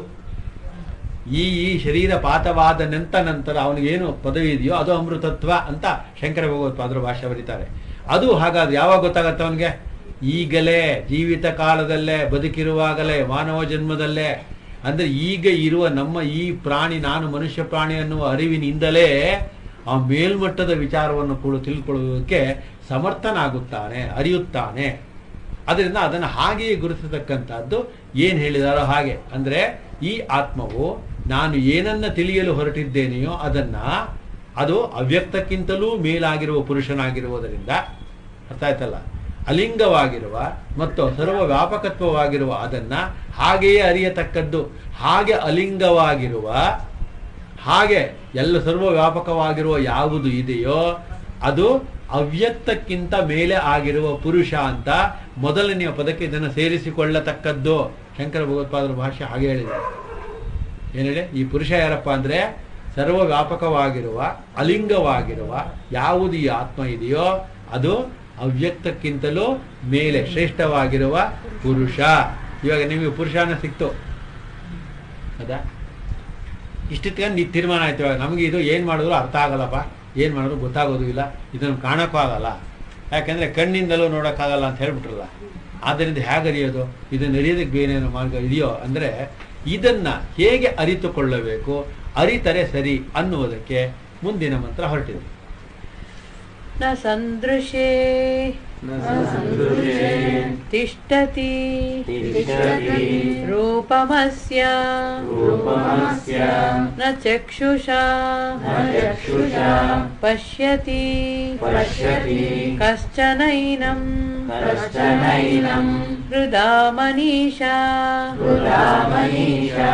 ಈ ಈ ಶರೀರ ಪಾತವಾದ ನಂತ ನಂತರ ಅವನಿಗೇನು ಪದವಿ ಇದೆಯೋ ಅದು ಅಮೃತತ್ವ ಅಂತ ಶಂಕರ ಭಗವತ್ಪಾದರು ಭಾಷೆ ಬರೀತಾರೆ ಅದು ಹಾಗಾದ್ರೆ ಯಾವಾಗ ಗೊತ್ತಾಗತ್ತೆ ಅವನಿಗೆ ಈಗಲೇ ಜೀವಿತ ಕಾಲದಲ್ಲೇ ಬದುಕಿರುವಾಗಲೇ ಮಾನವ ಜನ್ಮದಲ್ಲೇ ಅಂದ್ರೆ ಈಗ ಇರುವ ನಮ್ಮ ಈ ಪ್ರಾಣಿ ನಾನು ಮನುಷ್ಯ ಪ್ರಾಣಿ ಅನ್ನುವ ಅರಿವಿನಿಂದಲೇ ಆ ಮೇಲ್ಮಟ್ಟದ ವಿಚಾರವನ್ನು ಕೂಡ ತಿಳ್ಕೊಳ್ಳುವುದಕ್ಕೆ ಸಮರ್ಥನಾಗುತ್ತಾನೆ ಅರಿಯುತ್ತಾನೆ ಅದರಿಂದ ಅದನ್ನು ಹಾಗೆಯೇ ಗುರುತಿಸತಕ್ಕಂಥದ್ದು ಏನ್ ಹೇಳಿದಾರೋ ಹಾಗೆ ಅಂದ್ರೆ ಈ ಆತ್ಮವು ನಾನು ಏನನ್ನ ತಿಳಿಯಲು ಹೊರಟಿದ್ದೇನೆಯೋ ಅದನ್ನ ಅದು ಅವ್ಯಕ್ತಕ್ಕಿಂತಲೂ ಮೇಲಾಗಿರುವ ಪುರುಷನಾಗಿರುವುದರಿಂದ ಅರ್ಥ ಆಯ್ತಲ್ಲ ಅಲಿಂಗವಾಗಿರುವ ಮತ್ತು ಸರ್ವ ವ್ಯಾಪಕತ್ವವಾಗಿರುವ ಅದನ್ನ ಹಾಗೆಯೇ ಅರಿಯತಕ್ಕದ್ದು ಹಾಗೆ ಅಲಿಂಗವಾಗಿರುವ ಹಾಗೆ ಎಲ್ಲ ಸರ್ವ ವ್ಯಾಪಕವಾಗಿರುವ ಯಾವುದು ಇದೆಯೋ ಅದು ಅವ್ಯಕ್ತಕ್ಕಿಂತ ಮೇಲೆ ಆಗಿರುವ ಪುರುಷ ಅಂತ ಮೊದಲನೆಯ ಪದಕ್ಕೆ ಇದನ್ನು ಸೇರಿಸಿಕೊಳ್ಳತಕ್ಕದ್ದು ಶಂಕರ ಭಗವತ್ಪಾದರ ಭಾಷೆ ಹಾಗೆ ಹೇಳಿದೆ ಏನ್ ಹೇಳಿ ಈ ಪುರುಷ ಯಾರಪ್ಪ ಅಂದ್ರೆ ಸರ್ವ ವ್ಯಾಪಕವಾಗಿರುವ ಅಲಿಂಗವಾಗಿರುವ ಯಾವುದು ಈ ಆತ್ಮ ಇದೆಯೋ ಅದು ಅವ್ಯಕ್ತಕ್ಕಿಂತಲೂ ಮೇಲೆ ಶ್ರೇಷ್ಠವಾಗಿರುವ ಪುರುಷ ಇವಾಗ ನಿಮಗೆ ಪುರುಷನ ಸಿಕ್ತು ಹೌದಾ ಇಷ್ಟಕ್ಕೆ ನೀ ತೀರ್ಮಾನ ಆಯ್ತು ಇವಾಗ ನಮಗೆ ಇದು ಏನ್ ಮಾಡಿದ್ರು ಅರ್ಥ ಆಗಲ್ಲಪ್ಪ ಏನ್ ಮಾಡಿದ್ರು ಗೊತ್ತಾಗೋದು ಇಲ್ಲ ಇದನ್ನು ಕಾಣಕ್ಕೂ ಆಗಲ್ಲ ಯಾಕಂದ್ರೆ ಕಣ್ಣಿಂದಲೂ ನೋಡಕ್ಕಾಗಲ್ಲ ಅಂತ ಹೇಳ್ಬಿಟ್ರಲ್ಲ ಆದ್ದರಿಂದ ಹೇಗೆ ಅರಿಯೋದು ಇದನ್ನ ಅರಿಯೋದಕ್ಕೆ ಬೇರೇನೋ ಮಾರ್ಗ ಇದೆಯೋ ಅಂದ್ರೆ ಇದನ್ನ ಹೇಗೆ ಅರಿತುಕೊಳ್ಳಬೇಕು ಅರಿತರೆ ಸರಿ ಅನ್ನುವುದಕ್ಕೆ ಮುಂದಿನ ಮಂತ್ರ ಹೊರಟಿದೆ ನ ಸಂದೃಶೇ सन्दृशे ತಿಷ್ಟತಿ तिष्ठति ರೂಪಮಸ್ಯ रूपमस्य ನ ಚಕ್ಷುಷಾ न चक्षुषा ಪಶ್ಯತಿ पश्यति ಕಶ್ಚನೈನಂ कश्चनैनं ಹೃದಾ ಮನೀಷಾ हृदा मनीषा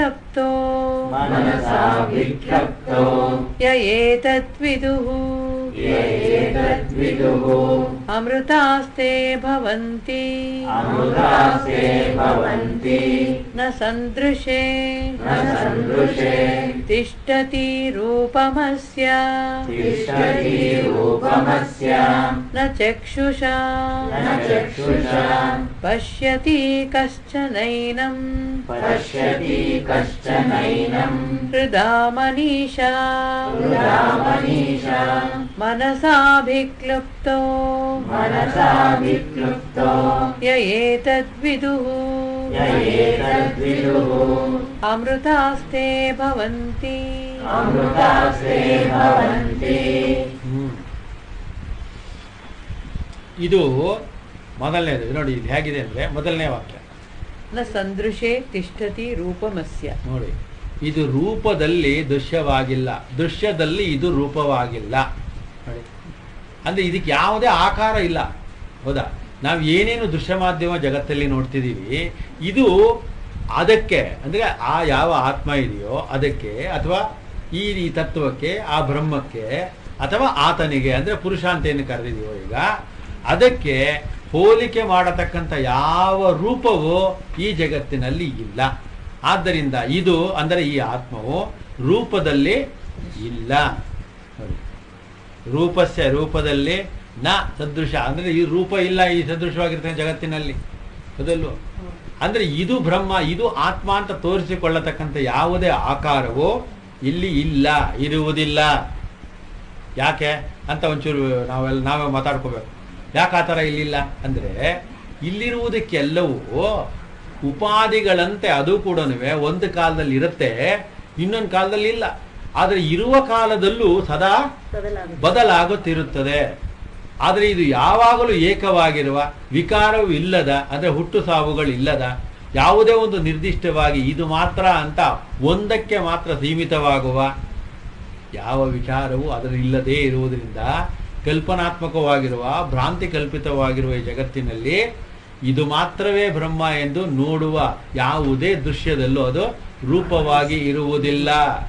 मनसाभिक्लप्तो मनसा विक्षिप्तो य एतद्विदुः य एतद्विदुः अमृतास्ते भवन्ति अमृतास्ते भवन्ति न सन्दृशे न सन्दृशे तिष्ठति रूपमस्य तिष्ठति रूपमस्य न चक्षुषा न चक्षुषा पश्यति कश्चनैनं पश्यति कश्चनैनम् हृदा मनीषा हृदा मनीषा मनसाभिक्लुप्तो मनसा विक्लुप्तो य एतद्विदुः य एतद्विदुः अमृतास्ते भवन्ति अमृतास्ते भवन्ति ಹ್ಮ್. ಇದು ಮೊದಲನೇದು ಇದು ನೋಡಿ ಇದು ಹೇಗಿದೆ ಅಂದರೆ ಮೊದಲನೇ ವಾಕ್ಯ न सन्दृशे तिष्ठति रूपमस्य ನೋಡಿ ಇದು ರೂಪದಲ್ಲಿ ದೃಶ್ಯವಾಗಿಲ್ಲ ದೃಶ್ಯದಲ್ಲಿ ಇದು ರೂಪವಾಗಿಲ್ಲ ನೋಡಿ ಅಂದರೆ ಇದಕ್ಕೆ ಯಾವುದೇ ಆಕಾರ ಇಲ್ಲ ಹೌದಾ ನಾವು ಏನೇನು ದೃಶ್ಯ ಮಾಧ್ಯಮ ಜಗತ್ತಲ್ಲಿ ನೋಡ್ತಿದ್ದೀವಿ ಇದು ಅದಕ್ಕೆ ಅಂದರೆ ಆ ಯಾವ ಆತ್ಮ ಇದೆಯೋ ಅದಕ್ಕೆ ಅಥವಾ ಈ ಈ ತತ್ವಕ್ಕೆ ಆ ಬ್ರಹ್ಮಕ್ಕೆ ಅಥವಾ ಆತನಿಗೆ ಅಂದರೆ ಪುರುಷ ಅಂತ ಏನು ಕರೆದಿದೆಯೋ ಈಗ ಅದಕ್ಕೆ ಹೋಲಿಕೆ ಮಾಡತಕ್ಕಂಥ ಯಾವ ರೂಪವೂ ಈ ಜಗತ್ತಿನಲ್ಲಿ ಇಲ್ಲ ಆದ್ದರಿಂದ ಇದು ಅಂದರೆ ಈ ಆತ್ಮವು ರೂಪದಲ್ಲಿ ಇಲ್ಲ ನೋಡಿ ರೂಪಸ್ಯ ರೂಪದಲ್ಲಿ ನ ಸದೃಶ ಅಂದರೆ ಈ ರೂಪ ಇಲ್ಲ ಈ ಸದೃಶವಾಗಿರ್ತಕ್ಕಂಥ ಜಗತ್ತಿನಲ್ಲಿ ಹೌದಲ್ವ ಅಂದರೆ ಇದು ಬ್ರಹ್ಮ ಇದು ಆತ್ಮ ಅಂತ ತೋರಿಸಿಕೊಳ್ಳತಕ್ಕಂಥ ಯಾವುದೇ ಆಕಾರವು ಇಲ್ಲಿ ಇಲ್ಲ ಇರುವುದಿಲ್ಲ ಯಾಕೆ ಅಂತ ಒಂಚೂರು ನಾವೆಲ್ಲ ನಾವೇ ಮಾತಾಡ್ಕೋಬೇಕು ಯಾಕೆ ಆ ಥರ ಇಲ್ಲಿಲ್ಲ ಅಂದರೆ ಇಲ್ಲಿರುವುದಕ್ಕೆಲ್ಲವೂ ಉಪಾಧಿಗಳಂತೆ ಅದು ಕೂಡ ಒಂದು ಕಾಲದಲ್ಲಿ ಇರುತ್ತೆ ಇನ್ನೊಂದು ಕಾಲದಲ್ಲಿ ಇಲ್ಲ ಆದರೆ ಇರುವ ಕಾಲದಲ್ಲೂ ಸದಾ ಬದಲಾಗುತ್ತಿರುತ್ತದೆ ಆದರೆ ಇದು ಯಾವಾಗಲೂ ಏಕವಾಗಿರುವ ವಿಕಾರವು ಇಲ್ಲದ ಅಂದರೆ ಹುಟ್ಟು ಸಾವುಗಳು ಇಲ್ಲದ ಯಾವುದೇ ಒಂದು ನಿರ್ದಿಷ್ಟವಾಗಿ ಇದು ಮಾತ್ರ ಅಂತ ಒಂದಕ್ಕೆ ಮಾತ್ರ ಸೀಮಿತವಾಗುವ ಯಾವ ವಿಚಾರವೂ ಅದರಿಲ್ಲದೇ ಇರುವುದರಿಂದ ಕಲ್ಪನಾತ್ಮಕವಾಗಿರುವ ಭ್ರಾಂತಿ ಕಲ್ಪಿತವಾಗಿರುವ ಈ ಜಗತ್ತಿನಲ್ಲಿ ಇದು ಮಾತ್ರವೇ ಬ್ರಹ್ಮ ಎಂದು ನೋಡುವ ಯಾವುದೇ ದೃಶ್ಯದಲ್ಲೂ ಅದು ರೂಪವಾಗಿ ಇರುವುದಿಲ್ಲ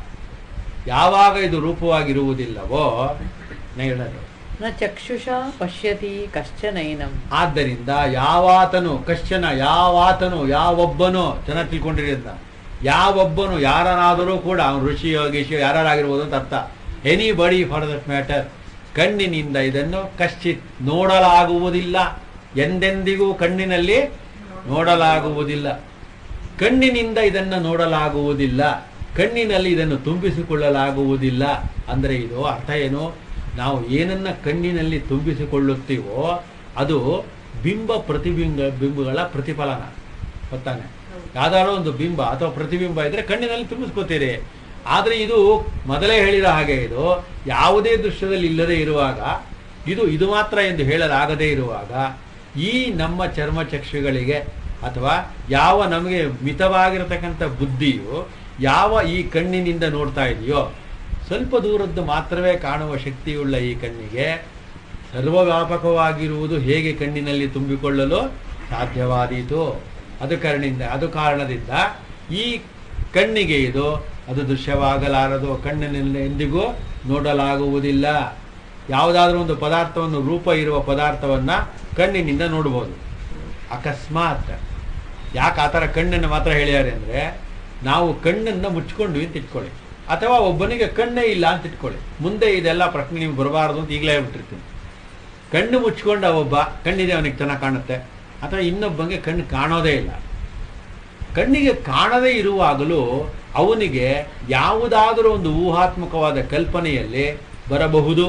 ಯಾವಾಗ ಇದು ರೂಪವಾಗಿರುವುದಿಲ್ಲವೋ ನಾ ಹೇಳೋದು न ಚಕ್ಷುಷಾ ಪಶ್ಯತಿ ಕಶ್ಚನೈನಂ ಆದ್ದರಿಂದ ಯಾವಾತನು ಕಶ್ಚನ ಯಾವಾತನು ಯಾವೊಬ್ಬನು ಚೆನ್ನಾಗಿ ತಿಳ್ಕೊಂಡಿರಿ ಅಂತ ಯಾವೊಬ್ಬನು ಯಾರನಾದರೂ ಕೂಡ ಅವನು ಋಷಿಯೋ ಗಿಷಿಯೋ ಯಾರಾಗಿರ್ಬೋದು ಅಂತ ಅರ್ಥ ಎನಿ ಬಡಿ ಫಾರ್ ದಟ್ ಮ್ಯಾಟರ್ ಕಣ್ಣಿನಿಂದ ಇದನ್ನು ಕಶ್ಚಿತ್ ನೋಡಲಾಗುವುದಿಲ್ಲ ಎಂದೆಂದಿಗೂ ಕಣ್ಣಿನಲ್ಲಿ ನೋಡಲಾಗುವುದಿಲ್ಲ ಕಣ್ಣಿನಿಂದ ಇದನ್ನು ನೋಡಲಾಗುವುದಿಲ್ಲ ಕಣ್ಣಿನಲ್ಲಿ ಇದನ್ನು ತುಂಬಿಸಿಕೊಳ್ಳಲಾಗುವುದಿಲ್ಲ ಅಂದರೆ ಇದು ಅರ್ಥ ಏನು ನಾವು ಏನನ್ನ ಕಣ್ಣಿನಲ್ಲಿ ತುಂಬಿಸಿಕೊಳ್ಳುತ್ತೀವೋ ಅದು ಬಿಂಬ ಪ್ರತಿಬಿಂಬ ಬಿಂಬಗಳ ಪ್ರತಿಫಲನ ಗೊತ್ತಾನೆ ಯಾವ್ದಾರೋ ಒಂದು ಬಿಂಬ ಅಥವಾ ಪ್ರತಿಬಿಂಬ ಇದ್ರೆ ಕಣ್ಣಿನಲ್ಲಿ ತುಂಬಿಸ್ಕೋತೀರಿ ಆದರೆ ಇದು ಮೊದಲೇ ಹೇಳಿರೋ ಹಾಗೆ ಇದು ಯಾವುದೇ ದೃಶ್ಯದಲ್ಲಿ ಇಲ್ಲದೆ ಇರುವಾಗ ಇದು ಇದು ಮಾತ್ರ ಎಂದು ಹೇಳಲಾಗದೇ ಇರುವಾಗ ಈ ನಮ್ಮ ಚರ್ಮಚಕ್ಷುಗಳಿಗೆ ಅಥವಾ ಯಾವ ನಮಗೆ ಮಿತವಾಗಿರತಕ್ಕಂಥ ಬುದ್ಧಿಯು ಯಾವ ಈ ಕಣ್ಣಿನಿಂದ ನೋಡ್ತಾ ಇದೆಯೋ ಸ್ವಲ್ಪ ದೂರದ್ದು ಮಾತ್ರವೇ ಕಾಣುವ ಶಕ್ತಿಯುಳ್ಳ ಈ ಕಣ್ಣಿಗೆ ಸರ್ವವ್ಯಾಪಕವಾಗಿರುವುದು ಹೇಗೆ ಕಣ್ಣಿನಲ್ಲಿ ತುಂಬಿಕೊಳ್ಳಲು ಸಾಧ್ಯವಾದೀತು ಅದು ಕಾರಣದಿಂದ ಅದು ಕಾರಣದಿಂದ ಈ ಕಣ್ಣಿಗೆ ಇದು ಅದು ದೃಶ್ಯವಾಗಲಾರದು ಕಣ್ಣಿನಲ್ಲಿ ಎಂದಿಗೂ ನೋಡಲಾಗುವುದಿಲ್ಲ ಯಾವುದಾದ್ರೂ ಒಂದು ಪದಾರ್ಥವನ್ನು ರೂಪ ಇರುವ ಪದಾರ್ಥವನ್ನು ಕಣ್ಣಿನಿಂದ ನೋಡ್ಬೋದು ಅಕಸ್ಮಾತ್ ಯಾಕೆ ಆ ಥರ ಕಣ್ಣನ್ನು ಮಾತ್ರ ಹೇಳ್ಯಾರೆ ಅಂದರೆ ನಾವು ಕಣ್ಣನ್ನು ಮುಚ್ಕೊಂಡ್ವಿ ಅಂತ ಇಟ್ಕೊಳ್ಳಿ ಅಥವಾ ಒಬ್ಬನಿಗೆ ಕಣ್ಣೇ ಇಲ್ಲ ಅಂತ ಇಟ್ಕೊಳ್ಳಿ ಮುಂದೆ ಇದೆಲ್ಲ ಪ್ರಶ್ನೆ ನಿಮ್ಗೆ ಬರಬಾರ್ದು ಅಂತ ಈಗಲೇ ಹೇಳ್ಬಿಟ್ಟಿರ್ತೀನಿ ಕಣ್ಣು ಮುಚ್ಕೊಂಡ ಒಬ್ಬ ಕಣ್ಣಿದೆ ಅವನಿಗೆ ಚೆನ್ನಾಗಿ ಕಾಣುತ್ತೆ ಅಥವಾ ಇನ್ನೊಬ್ಬನಿಗೆ ಕಣ್ಣು ಕಾಣೋದೇ ಇಲ್ಲ ಕಣ್ಣಿಗೆ ಕಾಣದೇ ಇರುವಾಗಲೂ ಅವನಿಗೆ ಯಾವುದಾದರೂ ಒಂದು ಊಹಾತ್ಮಕವಾದ ಕಲ್ಪನೆಯಲ್ಲಿ ಬರಬಹುದು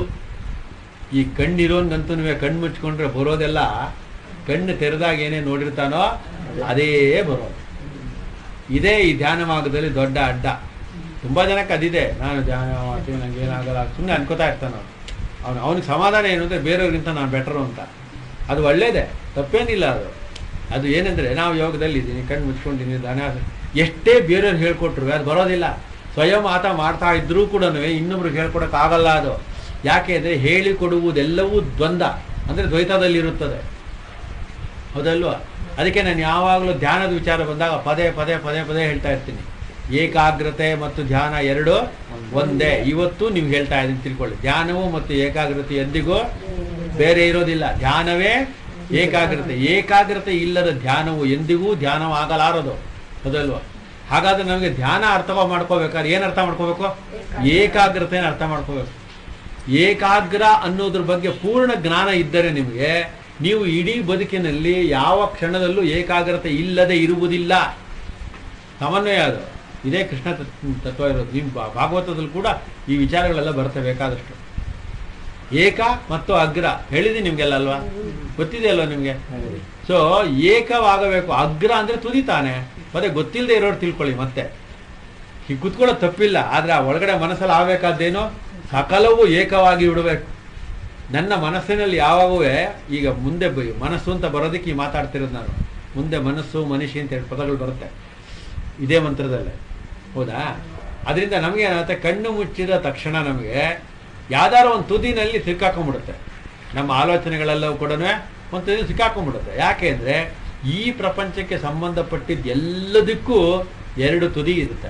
ಈ ಕಣ್ಣಿರೋನ್ಗಂತೂ ಕಣ್ಣು ಮುಚ್ಕೊಂಡ್ರೆ ಬರೋದೆಲ್ಲ ಕಣ್ಣು ತೆರೆದಾಗ ಏನೇ ನೋಡಿರ್ತಾನೋ ಅದೇ ಬರೋದು ಇದೇ ಈ ಧ್ಯಾನ ಮಾರ್ಗದಲ್ಲಿ ದೊಡ್ಡ ಅಡ್ಡ ತುಂಬ ಜನಕ್ಕೆ ಅದಿದೆ ನಾನು ಧ್ಯಾನ ಮಾಡ್ತೀನಿ ನಂಗೆ ಏನಾಗಲ್ಲ ಸುಮ್ಮನೆ ಅನ್ಕೋತಾ ಇರ್ತಾನೆ ಅವನು ಅವನು ಅವನಿಗೆ ಸಮಾಧಾನ ಏನು ಅಂದರೆ ಬೇರೆಯವ್ರಿಗಿಂತ ನಾನು ಬೆಟರು ಅಂತ ಅದು ಒಳ್ಳೇದೇ ತಪ್ಪೇನಿಲ್ಲ ಅದು ಅದು ಏನಂದರೆ ನಾವು ಯೋಗದಲ್ಲಿ ಇದ್ದೀನಿ ಕಣ್ಣು ಮುಚ್ಕೊಂಡಿದ್ದೀನಿ ಧ್ಯಾನ ಎಷ್ಟೇ ಬೇರೆಯವ್ರು ಹೇಳ್ಕೊಟ್ರು ಅದು ಬರೋದಿಲ್ಲ ಸ್ವಯಂ ಆತ ಮಾಡ್ತಾ ಇದ್ರೂ ಕೂಡ ಇನ್ನೊಬ್ರಿಗೆ ಹೇಳ್ಕೊಡೋಕ್ಕಾಗಲ್ಲ ಅದು ಯಾಕೆ ಅಂದರೆ ಹೇಳಿಕೊಡುವುದೆಲ್ಲವೂ ದ್ವಂದ್ವ ಅಂದರೆ ದ್ವೈತದಲ್ಲಿರುತ್ತದೆ ಹೌದಲ್ವಾ ಅದಕ್ಕೆ ನಾನು ಯಾವಾಗಲೂ ಧ್ಯಾನದ ವಿಚಾರ ಬಂದಾಗ ಪದೇ ಪದೇ ಪದೇ ಪದೇ ಹೇಳ್ತಾ ಇರ್ತೀನಿ ಏಕಾಗ್ರತೆ ಮತ್ತು ಧ್ಯಾನ ಎರಡು ಒಂದೇ ಇವತ್ತು ನೀವು ಹೇಳ್ತಾ ಇದ್ದೀನಿ ತಿಳ್ಕೊಳ್ಳಿ ಧ್ಯಾನವು ಮತ್ತು ಏಕಾಗ್ರತೆ ಎಂದಿಗೂ ಬೇರೆ ಇರೋದಿಲ್ಲ ಧ್ಯಾನವೇ ಏಕಾಗ್ರತೆ ಏಕಾಗ್ರತೆ ಇಲ್ಲದ ಧ್ಯಾನವು ಎಂದಿಗೂ ಧ್ಯಾನವಾಗಲಾರದು ಹೌದಲ್ವಾ ಹಾಗಾದ್ರೆ ನಮಗೆ ಧ್ಯಾನ ಅರ್ಥವ ಮಾಡ್ಕೋಬೇಕಾದ್ರೆ ಏನು ಅರ್ಥ ಮಾಡ್ಕೋಬೇಕು ಏಕಾಗ್ರತೆಯನ್ನು ಅರ್ಥ ಮಾಡ್ಕೋಬೇಕು ಏಕಾಗ್ರ ಅನ್ನೋದ್ರ ಬಗ್ಗೆ ಪೂರ್ಣ ಜ್ಞಾನ ಇದ್ದರೆ ನಿಮಗೆ ನೀವು ಇಡೀ ಬದುಕಿನಲ್ಲಿ ಯಾವ ಕ್ಷಣದಲ್ಲೂ ಏಕಾಗ್ರತೆ ಇಲ್ಲದೆ ಇರುವುದಿಲ್ಲ ಸಮನ್ವಯ ಅದು ಇದೇ ಕೃಷ್ಣ ತತ್- ತತ್ವ ಇರೋದು ನಿಮ್ಮ ಭಾ- ಭಾಗವತದಲ್ಲಿ ಕೂಡ ಈ ವಿಚಾರಗಳೆಲ್ಲ ಬರ್ತವೆ ಬೇಕಾದಷ್ಟು ಏಕ ಮತ್ತು ಅಗ್ರ ಹೇಳಿದೀನಿ ನಿಮ್ಗೆಲ್ಲ ಅಲ್ವಾ ಗೊತ್ತಿದೆ ಅಲ್ವಾ ನಿಮ್ಗೆ ಸೊ ಏಕವಾಗಬೇಕು ಅಗ್ರ ಅಂದ್ರೆ ತುದಿ ತಾನೆ ಮತ್ತೆ ಗೊತ್ತಿಲ್ಲದೆ ಇರೋರು ತಿಳ್ಕೊಳ್ಳಿ ಮತ್ತೆ ಈ ಕುತ್ಕೊಳ್ಳೋದು ತಪ್ಪಿಲ್ಲ ಆದ್ರೆ ಆ ಒಳಗಡೆ ಮನಸ್ಸಲ್ಲಿ ಆಗ್ಬೇಕಾದ್ದೇನು ಸಕಲವೂ ಏಕವಾಗಿ ಬಿಡಬೇಕು ನನ್ನ ಮನಸ್ಸಿನಲ್ಲಿ ಯಾವಾಗೂ ಈಗ ಮುಂದೆ ಬ- ಮನಸ್ಸು ಅಂತ ಬರೋದಕ್ಕೆ ಈ ಮಾತಾಡ್ತಿರೋದು ನಾನು ಮುಂದೆ ಮನಸ್ಸು ಮನುಷ್ಯ ಅಂತ ಎರಡು ಪದಗಳು ಬರುತ್ತೆ ಇದೇ ಮಂತ್ರದಲ್ಲೇ ಹೌದಾ ಅದರಿಂದ ನಮಗೆ ಏನಾಗುತ್ತೆ ಕಣ್ಣು ಮುಚ್ಚಿದ ತಕ್ಷಣ ನಮಗೆ ಯಾವ್ದಾದ್ರು ಒಂದು ತುದಿನಲ್ಲಿ ಸಿಕ್ಕಾಕೊಂಡ್ಬಿಡುತ್ತೆ ನಮ್ಮ ಆಲೋಚನೆಗಳೆಲ್ಲವೂ ಕೂಡ ಒಂದು ತುದಿ ಸಿಕ್ಕಾಕೊಂಡ್ಬಿಡುತ್ತೆ ಯಾಕೆ ಅಂದರೆ ಈ ಪ್ರಪಂಚಕ್ಕೆ ಸಂಬಂಧಪಟ್ಟಿದ್ದ ಎಲ್ಲದಕ್ಕೂ ಎರಡು ತುದಿ ಇರುತ್ತೆ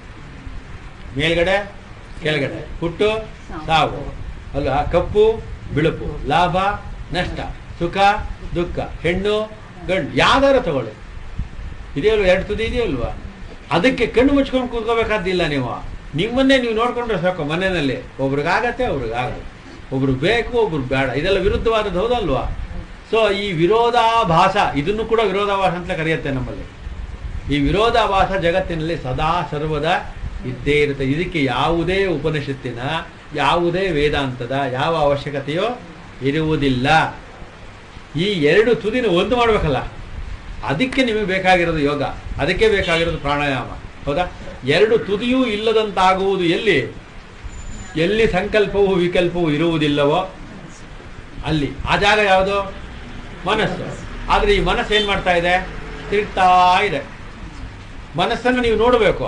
ಮೇಲ್ಗಡೆ ಕೆಳಗಡೆ ಹುಟ್ಟು ಸಾವು ಅಲ್ವಾ ಕಪ್ಪು ಬಿಳುಪು ಲಾಭ ನಷ್ಟ ಸುಖ ದುಃಖ ಹೆಣ್ಣು ಗಂಡು ಯಾವ್ದಾರ ತಗೊಳ್ಳಿ ಇದೆಯಲ್ವ ಎರಡು ತುದಿ ಇದೆಯಲ್ವಾ ಅದಕ್ಕೆ ಕಣ್ಣು ಮುಚ್ಕೊಂಡು ಕೂತ್ಕೋಬೇಕಾದಿಲ್ಲ ನೀವು ನಿಮ್ಮನ್ನೇ ನೀವು ನೋಡ್ಕೊಂಡ್ರೆ ಸಾಕು ಮನೆಯಲ್ಲಿ ಒಬ್ರಿಗಾಗತ್ತೆ ಒಬ್ರಿಗಾಗಲ್ಲ ಒಬ್ರು ಬೇಕು ಒಬ್ರು ಬೇಡ ಇದೆಲ್ಲ ವಿರುದ್ಧವಾದದ್ದು ಹೌದಲ್ವಾ ಸೊ ಈ ವಿರೋಧಾಭಾಸ ಇದನ್ನು ಕೂಡ ವಿರೋಧಾಭಾಸ ಅಂತ ಕರೆಯುತ್ತೆ ನಮ್ಮಲ್ಲಿ ಈ ವಿರೋಧಾಭಾಸ ಜಗತ್ತಿನಲ್ಲಿ ಸದಾ ಸರ್ವದ ಇದ್ದೇ ಇರುತ್ತೆ ಇದಕ್ಕೆ ಯಾವುದೇ ಉಪನಿಷತ್ತಿನ ಯಾವುದೇ ವೇದಾಂತದ ಯಾವ ಅವಶ್ಯಕತೆಯೋ ಇರುವುದಿಲ್ಲ ಈ ಎರಡು ತುದಿನ ಒಂದು ಮಾಡಬೇಕಲ್ಲ ಅದಕ್ಕೆ ನಿಮಗೆ ಬೇಕಾಗಿರೋದು ಯೋಗ ಅದಕ್ಕೆ ಬೇಕಾಗಿರೋದು ಪ್ರಾಣಾಯಾಮ ಹೌದಾ ಎರಡು ತುದಿಯೂ ಇಲ್ಲದಂತಾಗುವುದು ಎಲ್ಲಿ ಎಲ್ಲಿ ಸಂಕಲ್ಪವು ವಿಕಲ್ಪವು ಇರುವುದಿಲ್ಲವೋ ಅಲ್ಲಿ ಆ ಜಾಗ ಯಾವುದು ಮನಸ್ಸು ಆದರೆ ಈ ಮನಸ್ಸು ಏನು ಮಾಡ್ತಾ ಇದೆ ತಿರುಗ್ತಾ ಇದೆ ಮನಸ್ಸನ್ನು ನೀವು ನೋಡಬೇಕು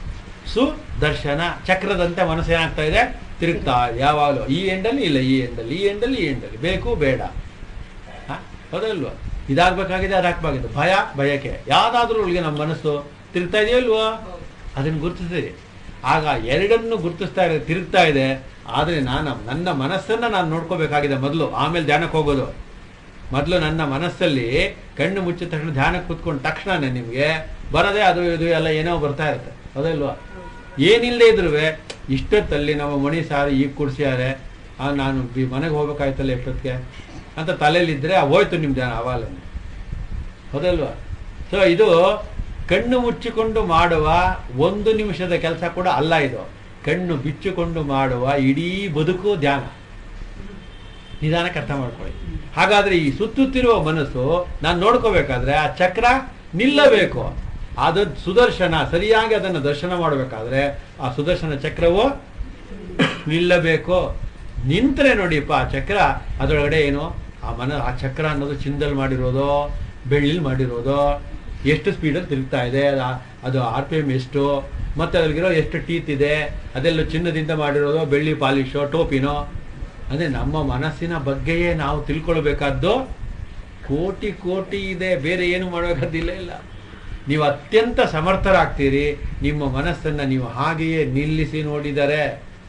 ಸುದರ್ಶನ ಚಕ್ರದಂತೆ ಮನಸ್ಸು ಏನಾಗ್ತಾ ಇದೆ ತಿರುಗ್ತಾ ಯಾವಾಗಲೂ ಈ ಎಂಡಲ್ಲಿ ಇಲ್ಲ ಈ ಎಂಡಲ್ಲಿ ಈ ಎಂಡಲ್ಲಿ ಈ ಎಂಡಲ್ಲಿ ಬೇಕು ಬೇಡ ಹ? ಹೌದಲ್ವಾ ಇದಾಗಬೇಕಾಗಿದೆ ಅದಾಗಬೇಕಾಗಿದೆ ಭಯ ಭಯಕ್ಕೆ ಯಾವ್ದಾದ್ರೂ ಒಳಗೆ ನಮ್ಮ ಮನಸ್ಸು ತಿರುಗ್ತಾ ಇದೆಯೋ ಇಲ್ವೋ ಅದನ್ನು ಗುರುತಿಸಿರಿ ಆಗ ಎರಡನ್ನು ಗುರುತಿಸ್ತಾ ಇದೆ ತಿರುಗ್ತಾ ಇದೆ ಆದರೆ ನಾನು ನನ್ನ ಮನಸ್ಸನ್ನು ನಾನು ನೋಡ್ಕೋಬೇಕಾಗಿದೆ ಮೊದಲು ಆಮೇಲೆ ಧ್ಯಾನಕ್ಕೆ ಹೋಗೋದು ಮೊದಲು ನನ್ನ ಮನಸ್ಸಲ್ಲಿ ಕಣ್ಣು ಮುಚ್ಚಿದ ತಕ್ಷಣ ಧ್ಯಾನಕ್ಕೆ ಕೂತ್ಕೊಂಡ ತಕ್ಷಣನೇ ನಿಮಗೆ ಬರದೆ ಅದು ಇದು ಎಲ್ಲ ಏನೋ ಬರ್ತಾ ಇರುತ್ತೆ ಹೌದಲ್ವಾ ಏನಿಲ್ಲದೆ ಇದ್ರು ಇಷ್ಟೊತ್ತಲ್ಲಿ ನಮ್ಮ ಮಣಿ ಸಾರು ಈಗ ಕುಡ್ಸ್ಯಾರೆ ಆ, ನಾನು ಬಿ- ಮನೆಗೆ ಹೋಗ್ಬೇಕಾಯ್ತಲ್ಲ ಎಷ್ಟೊತ್ತಿಗೆ ಅಂತ ತಲೆಯಲ್ಲಿದ್ದರೆ ಹೋಯ್ತು ನಿಮ್ಮ ಧ್ಯಾನ ಅವಾಲನೆ ಹೌದಲ್ವಾ ಸೊ ಇದು ಕಣ್ಣು ಮುಚ್ಚಿಕೊಂಡು ಮಾಡುವ ಒಂದು ನಿಮಿಷದ ಕೆಲಸ ಕೂಡ ಅಲ್ಲ ಇದು ಕಣ್ಣು ಬಿಚ್ಚಿಕೊಂಡು ಮಾಡುವ ಇಡೀ ಬದುಕು ಧ್ಯಾನ ನಿಧಾನಕ್ಕೆ ಅರ್ಥ ಮಾಡ್ಕೊಳ್ಳಿ ಹಾಗಾದ್ರೆ ಈ ಸುತ್ತುತ್ತಿರುವ ಮನಸ್ಸು ನಾನು ನೋಡ್ಕೋಬೇಕಾದ್ರೆ ಆ ಚಕ್ರ ನಿಲ್ಲಬೇಕು ಅದು ಸುದರ್ಶನ ಸರಿಯಾಗಿ ಅದನ್ನು ದರ್ಶನ ಮಾಡಬೇಕಾದ್ರೆ ಆ ಸುದರ್ಶನ ಚಕ್ರವು ನಿಲ್ಲಬೇಕು ನಿಂತರೆ ನೋಡಿಪ್ಪ ಆ ಚಕ್ರ ಅದರೊಳಗಡೆ ಏನು ಆ ಮನ ಆ ಚಕ್ರ ಅನ್ನೋದು ಚಿಂದಲ್ ಮಾಡಿರೋದು ಬೆಳ್ಳಿಲ್ ಮಾಡಿರೋದು ಎಷ್ಟು ಸ್ಪೀಡಲ್ಲಿ ತಿರುಗ್ತಾ ಇದೆ ಆ- ಅದು ಆರ್ ಪಿ ಎಮ್ ಎಷ್ಟು ಮತ್ತೆ ಅದ್ರಲ್ಲಿರೋ ಎಷ್ಟು ಟೀತ್ ಇದೆ ಅದೆಲ್ಲ ಚಿನ್ನದಿಂದ ಮಾಡಿರೋದು ಬೆಳ್ಳಿ ಪಾಲಿಶೋ ಟೋಪಿನೋ ಅದೇ ನಮ್ಮ ಮನಸ್ಸಿನ ಬಗ್ಗೆಯೇ ನಾವು ತಿಳ್ಕೊಳ್ಬೇಕಾದ್ದು ಕೋಟಿ ಕೋಟಿ ಇದೆ ಬೇರೆ ಏನು ಮಾಡಬೇಕಾದಿಲ್ಲ ಇಲ್ಲ ನೀವು ಅತ್ಯಂತ ಸಮರ್ಥರಾಗ್ತೀರಿ ನಿಮ್ಮ ಮನಸ್ಸನ್ನ ನೀವು ಹಾಗೆಯೇ ನಿಲ್ಲಿಸಿ ನೋಡಿದರೆ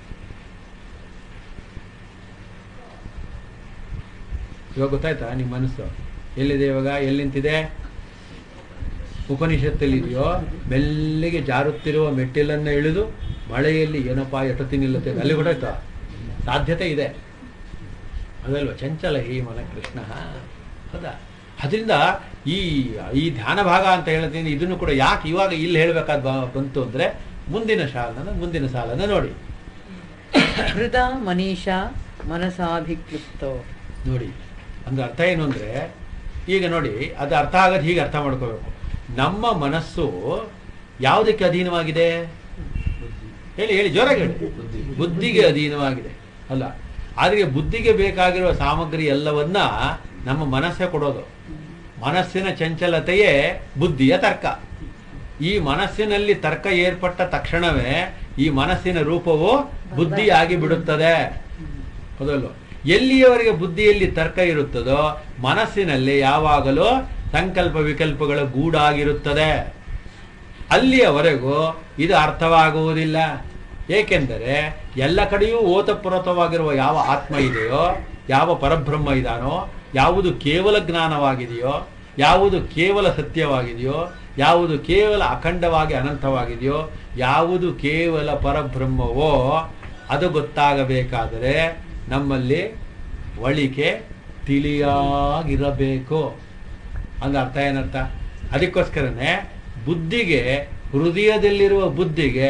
ಇವಾಗ ಗೊತ್ತಾಯ್ತಾ ನಿಮ್ಮ ಮನಸ್ಸು ಎಲ್ಲಿದೆ ಇವಾಗ ಎಲ್ಲಿ ನಿಂತಿದೆ ಉಪನಿಷತ್ತಲ್ಲಿ ಇದೆಯೋ ಮೆಲ್ಲಿಗೆ ಜಾರುತ್ತಿರುವ ಮೆಟ್ಟಿಲನ್ನ ಇಳಿದು ಮಳೆಯಲ್ಲಿ ಏನಪ್ಪಾ ಎಟತಿ ನಿಲ್ಲುತ್ತೆ ಅಲ್ಲಿ ಗೊತ್ತಾಯ್ತಾ ಸಾಧ್ಯತೆ ಇದೆ ಅದಲ್ವ ಚಂಚಲ ಹೀ ಮನ ಕೃಷ್ಣ ಹೌದಾ ಅದರಿಂದ ಈ ಈ ಧ್ಯಾನ ಭಾಗ ಅಂತ ಹೇಳ್ತೀನಿ ಇದನ್ನು ಕೂಡ ಯಾಕೆ ಇವಾಗ ಇಲ್ಲಿ ಹೇಳ್ಬೇಕಾದ್ ಬ- ಬಂತು ಅಂದ್ರೆ ಮುಂದಿನ ಸಾಲನ ಮುಂದಿನ ಸಾಲನ ನೋಡಿ ಹೃದಾ ಮನೀಷಾ ಮನಸಾಭಿಕ್ಲುಪ್ತೋ ನೋಡಿ ಅಂದ್ರೆ ಅರ್ಥ ಏನು ಅಂದ್ರೆ ಈಗ ನೋಡಿ ಅದು ಅರ್ಥ ಆಗೋದು ಹೀಗೆ ಅರ್ಥ ಮಾಡ್ಕೋಬೇಕು ನಮ್ಮ ಮನಸ್ಸು ಯಾವುದಕ್ಕೆ ಅಧೀನವಾಗಿದೆ ಹೇಳಿ ಹೇಳಿ ಜೋರಾಗಿ ಹೇಳಿ ಬುದ್ಧಿಗೆ ಅಧೀನವಾಗಿದೆ ಅಲ್ಲ ಆದ್ರೆ ಬುದ್ಧಿಗೆ ಬೇಕಾಗಿರುವ ಸಾಮಗ್ರಿ ಎಲ್ಲವನ್ನ ನಮ್ಮ ಮನಸ್ಸೇ ಕೊಡೋದು ಮನಸ್ಸಿನ ಚಂಚಲತೆಯೇ ಬುದ್ಧಿಯ ತರ್ಕ ಈ ಮನಸ್ಸಿನಲ್ಲಿ ತರ್ಕ ಏರ್ಪಟ್ಟ ತಕ್ಷಣವೇ ಈ ಮನಸ್ಸಿನ ರೂಪವು ಬುದ್ಧಿಯಾಗಿ ಬಿಡುತ್ತದೆ ಹೌದಲ್ವ ಎಲ್ಲಿಯವರೆಗೆ ಬುದ್ಧಿಯಲ್ಲಿ ತರ್ಕ ಇರುತ್ತದೋ ಮನಸ್ಸಿನಲ್ಲಿ ಯಾವಾಗಲೂ ಸಂಕಲ್ಪ ವಿಕಲ್ಪಗಳ ಗೂಡಾಗಿರುತ್ತದೆ ಅಲ್ಲಿಯವರೆಗೂ ಇದು ಅರ್ಥವಾಗುವುದಿಲ್ಲ ಏಕೆಂದರೆ ಎಲ್ಲ ಕಡೆಯೂ ಓತಪ್ರೋತವಾಗಿರುವ ಯಾವ ಆತ್ಮ ಇದೆಯೋ ಯಾವ ಪರಬ್ರಹ್ಮ ಇದಾನೋ ಯಾವುದು ಕೇವಲ ಜ್ಞಾನವಾಗಿದೆಯೋ ಯಾವುದು ಕೇವಲ ಸತ್ಯವಾಗಿದೆಯೋ ಯಾವುದು ಕೇವಲ ಅಖಂಡವಾಗಿ ಅನಂತವಾಗಿದೆಯೋ ಯಾವುದು ಕೇವಲ ಪರಬ್ರಹ್ಮವೋ ಅದು ಗೊತ್ತಾಗಬೇಕಾದರೆ ನಮ್ಮಲ್ಲಿ ಒಳಿಕೆ ತಿಳಿಯಾಗಿರಬೇಕು ಅಂದ್ರೆ ಅರ್ಥ ಏನರ್ಥ ಅದಕ್ಕೋಸ್ಕರನೇ ಬುದ್ಧಿಗೆ ಹೃದಯದಲ್ಲಿರುವ ಬುದ್ಧಿಗೆ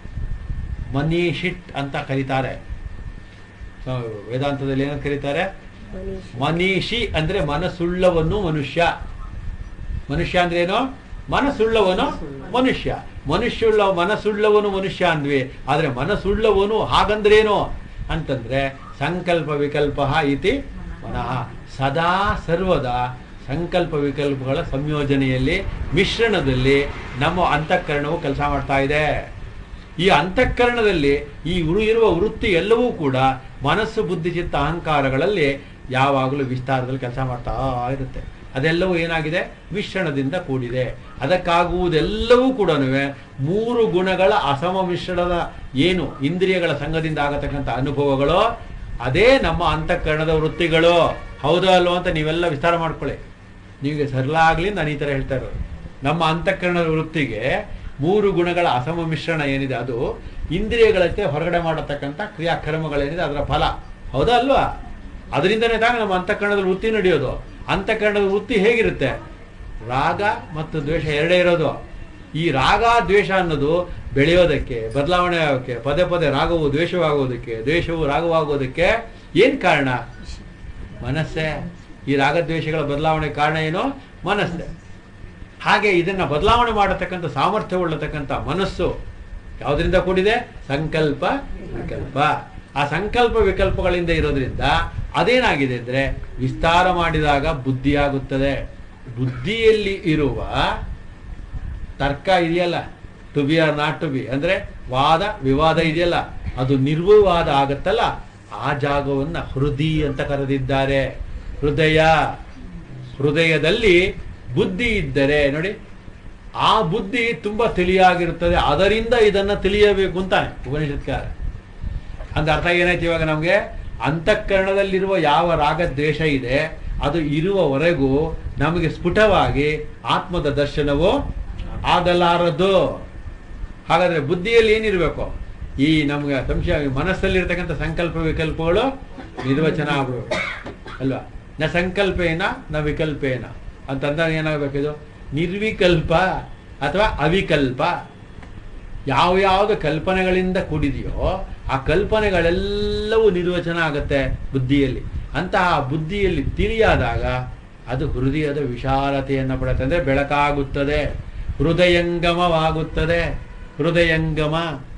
ಮನೀಷಿಟ್ ಅಂತ ಕರೀತಾರೆ ಸೊ, ವೇದಾಂತದಲ್ಲಿ ಏನಂತ ಕರೀತಾರೆ ಮನೀಷಿ ಅಂದ್ರೆ ಮನಸ್ಸುಳ್ಳವನು ಮನುಷ್ಯ ಮನುಷ್ಯ ಅಂದ್ರೆ ಏನು ಮನಸ್ಸುಳ್ಳವನು ಮನುಷ್ಯ ಮನುಷ್ಯುಳ್ಳ ಮನಸ್ಸುಳ್ಳವನು ಮನುಷ್ಯ ಅಂದ್ವಿ ಆದ್ರೆ ಮನಸ್ಸುಳ್ಳವನು ಹಾಗಂದ್ರೇನು ಅಂತಂದ್ರೆ ಸಂಕಲ್ಪ ವಿಕಲ್ಪ ಇತಿ ಮನಃ ಸದಾ ಸರ್ವದ ಸಂಕಲ್ಪ ವಿಕಲ್ಪಗಳ ಸಂಯೋಜನೆಯಲ್ಲಿ ಮಿಶ್ರಣದಲ್ಲಿ ನಮ್ಮ ಅಂತಃಕರಣವು ಕೆಲಸ ಮಾಡ್ತಾ ಇದೆ ಈ ಅಂತಃಕರಣದಲ್ಲಿ ಈ ಉರು ಇರುವ ವೃತ್ತಿ ಎಲ್ಲವೂ ಕೂಡ ಮನಸ್ಸು ಬುದ್ಧಿ ಚಿತ್ತ ಅಹಂಕಾರಗಳಲ್ಲಿ ಯಾವಾಗಲೂ ವಿಸ್ತಾರದಲ್ಲಿ ಕೆಲಸ ಮಾಡ್ತಾ ಇರುತ್ತೆ ಅದೆಲ್ಲವೂ ಏನಾಗಿದೆ ಮಿಶ್ರಣದಿಂದ ಕೂಡಿದೆ ಅದಕ್ಕಾಗುವುದೆಲ್ಲವೂ ಕೂಡ ಮೂರು ಗುಣಗಳ ಅಸಮ ಮಿಶ್ರಣದ ಏನು ಇಂದ್ರಿಯಗಳ ಸಂಘದಿಂದ ಆಗತಕ್ಕಂಥ ಅನುಭವಗಳು ಅದೇ ನಮ್ಮ ಅಂತಃಕರಣದ ವೃತ್ತಿಗಳು ಹೌದೋ ಅಲ್ವೋ ಅಂತ ನೀವೆಲ್ಲ ವಿಸ್ತಾರ ಮಾಡ್ಕೊಳ್ಳಿ ನಿಮಗೆ ಸರಳಾಗ್ಲಿ ನಾನು ಈ ಥರ ಹೇಳ್ತಾ ಇರೋದು ನಮ್ಮ ಅಂತಃಕರಣದ ವೃತ್ತಿಗೆ ಮೂರು ಗುಣಗಳ ಅಸಮ ಮಿಶ್ರಣ ಏನಿದೆ ಅದು ಇಂದ್ರಿಯಗಳಕ್ಕೆ ಹೊರಗಡೆ ಮಾಡತಕ್ಕಂಥ ಕ್ರಿಯಾಕರ್ಮಗಳೇನಿದೆ ಅದರ ಫಲ ಹೌದಾ ಅಲ್ವಾ ಅದರಿಂದನೇ ತಾನೇ ನಮ್ಮ ಅಂತಃಕರಣದ ವೃತ್ತಿ ನಡೆಯೋದು ಅಂತಃಕರಣದ ವೃತ್ತಿ ಹೇಗಿರುತ್ತೆ ರಾಗ ಮತ್ತು ದ್ವೇಷ ಎರಡೇ ಇರೋದು ಈ ರಾಗ ದ್ವೇಷ ಅನ್ನೋದು ಬೆಳೆಯೋದಕ್ಕೆ ಬದಲಾವಣೆ ಆಗೋಕ್ಕೆ ಪದೇ ಪದೇ ರಾಗವು ದ್ವೇಷವಾಗೋದಕ್ಕೆ ದ್ವೇಷವು ರಾಗವಾಗೋದಕ್ಕೆ ಏನ್ ಕಾರಣ ಮನಸ್ಸೇ ಈ ರಾಗದ್ವೇಷಗಳ ಬದಲಾವಣೆ ಕಾರಣ ಏನು ಮನಸ್ಸೇ ಹಾಗೆ ಇದನ್ನ ಬದಲಾವಣೆ ಮಾಡತಕ್ಕಂಥ ಸಾಮರ್ಥ್ಯವುಳ್ಳತಕ್ಕಂಥ ಮನಸ್ಸು ಯಾವುದರಿಂದ ಕೂಡಿದೆ ಸಂಕಲ್ಪ ವಿಕಲ್ಪ ಆ ಸಂಕಲ್ಪ ವಿಕಲ್ಪಗಳಿಂದ ಇರೋದ್ರಿಂದ ಅದೇನಾಗಿದೆ ಅಂದ್ರೆ ವಿಸ್ತಾರ ಮಾಡಿದಾಗ ಬುದ್ಧಿಯಾಗುತ್ತದೆ ಬುದ್ಧಿಯಲ್ಲಿ ಇರುವ ತರ್ಕ ಇದೆಯಲ್ಲ to be or not to be ಅಂದ್ರೆ ವಾದ ವಿವಾದ ಇದೆಯಲ್ಲ ಅದು ನಿರ್ವಿವಾದ ಆಗತ್ತಲ್ಲ ಆ ಜಾಗವನ್ನ ಹೃದಯ ಅಂತ ಕರೆದಿದ್ದಾರೆ ಹೃದಯ ಹೃದಯದಲ್ಲಿ ಬುದ್ಧಿ ಇದ್ದರೆ ನೋಡಿ ಆ ಬುದ್ಧಿ ತುಂಬಾ ತಿಳಿಯಾಗಿರುತ್ತದೆ ಅದರಿಂದ ಇದನ್ನ ತಿಳಿಯಬೇಕು ಅಂತಾನೆ ಉಪನಿಷತ್ಕಾರ ಅಂದ್ರೆ ಅರ್ಥ ಏನಾಯ್ತು ಇವಾಗ ನಮಗೆ ಅಂತಃಕರಣದಲ್ಲಿರುವ ಯಾವ ರಾಗ ದ್ವೇಷ ಇದೆ ಅದು ಇರುವವರೆಗೂ ನಮಗೆ ಸ್ಫುಟವಾಗಿ ಆತ್ಮದ ದರ್ಶನವು ಆಗಲಾರದು ಹಾಗಾದ್ರೆ ಬುದ್ಧಿಯಲ್ಲಿ ಏನಿರಬೇಕು ಈ ನಮ್ಗೆ ಸಂಶಯ ಮನಸ್ಸಲ್ಲಿರ್ತಕ್ಕಂಥ ಸಂಕಲ್ಪ ವಿಕಲ್ಪಗಳು ನಿರ್ವಚನ ಆಗ್ಬಿಡ್ಬೇಕು ಅಲ್ವಾ ನ ಸಂಕಲ್ಪೇನ ನ ವಿಕಲ್ಪೇನ ಅಂತಂದಾಗ ಏನಾಗಬೇಕಿದು ನಿರ್ವಿಕಲ್ಪ ಅಥವಾ ಅವಿಕಲ್ಪ ಯಾವ ಯಾವ್ದು ಕಲ್ಪನೆಗಳಿಂದ ಕೂಡಿದೆಯೋ ಆ ಕಲ್ಪನೆಗಳೆಲ್ಲವೂ ನಿರ್ವಚನ ಆಗತ್ತೆ ಬುದ್ಧಿಯಲ್ಲಿ ಅಂತಹ ಬುದ್ಧಿಯಲ್ಲಿ ತಿಳಿಯಾದಾಗ ಅದು ಹೃದಯದ ವಿಶಾಲತೆಯನ್ನು ಪಡುತ್ತೆ ಅಂದ್ರೆ ಬೆಳಕಾಗುತ್ತದೆ ಹೃದಯಂಗಮವಾಗುತ್ತದೆ ಹೃದಯಂಗಮ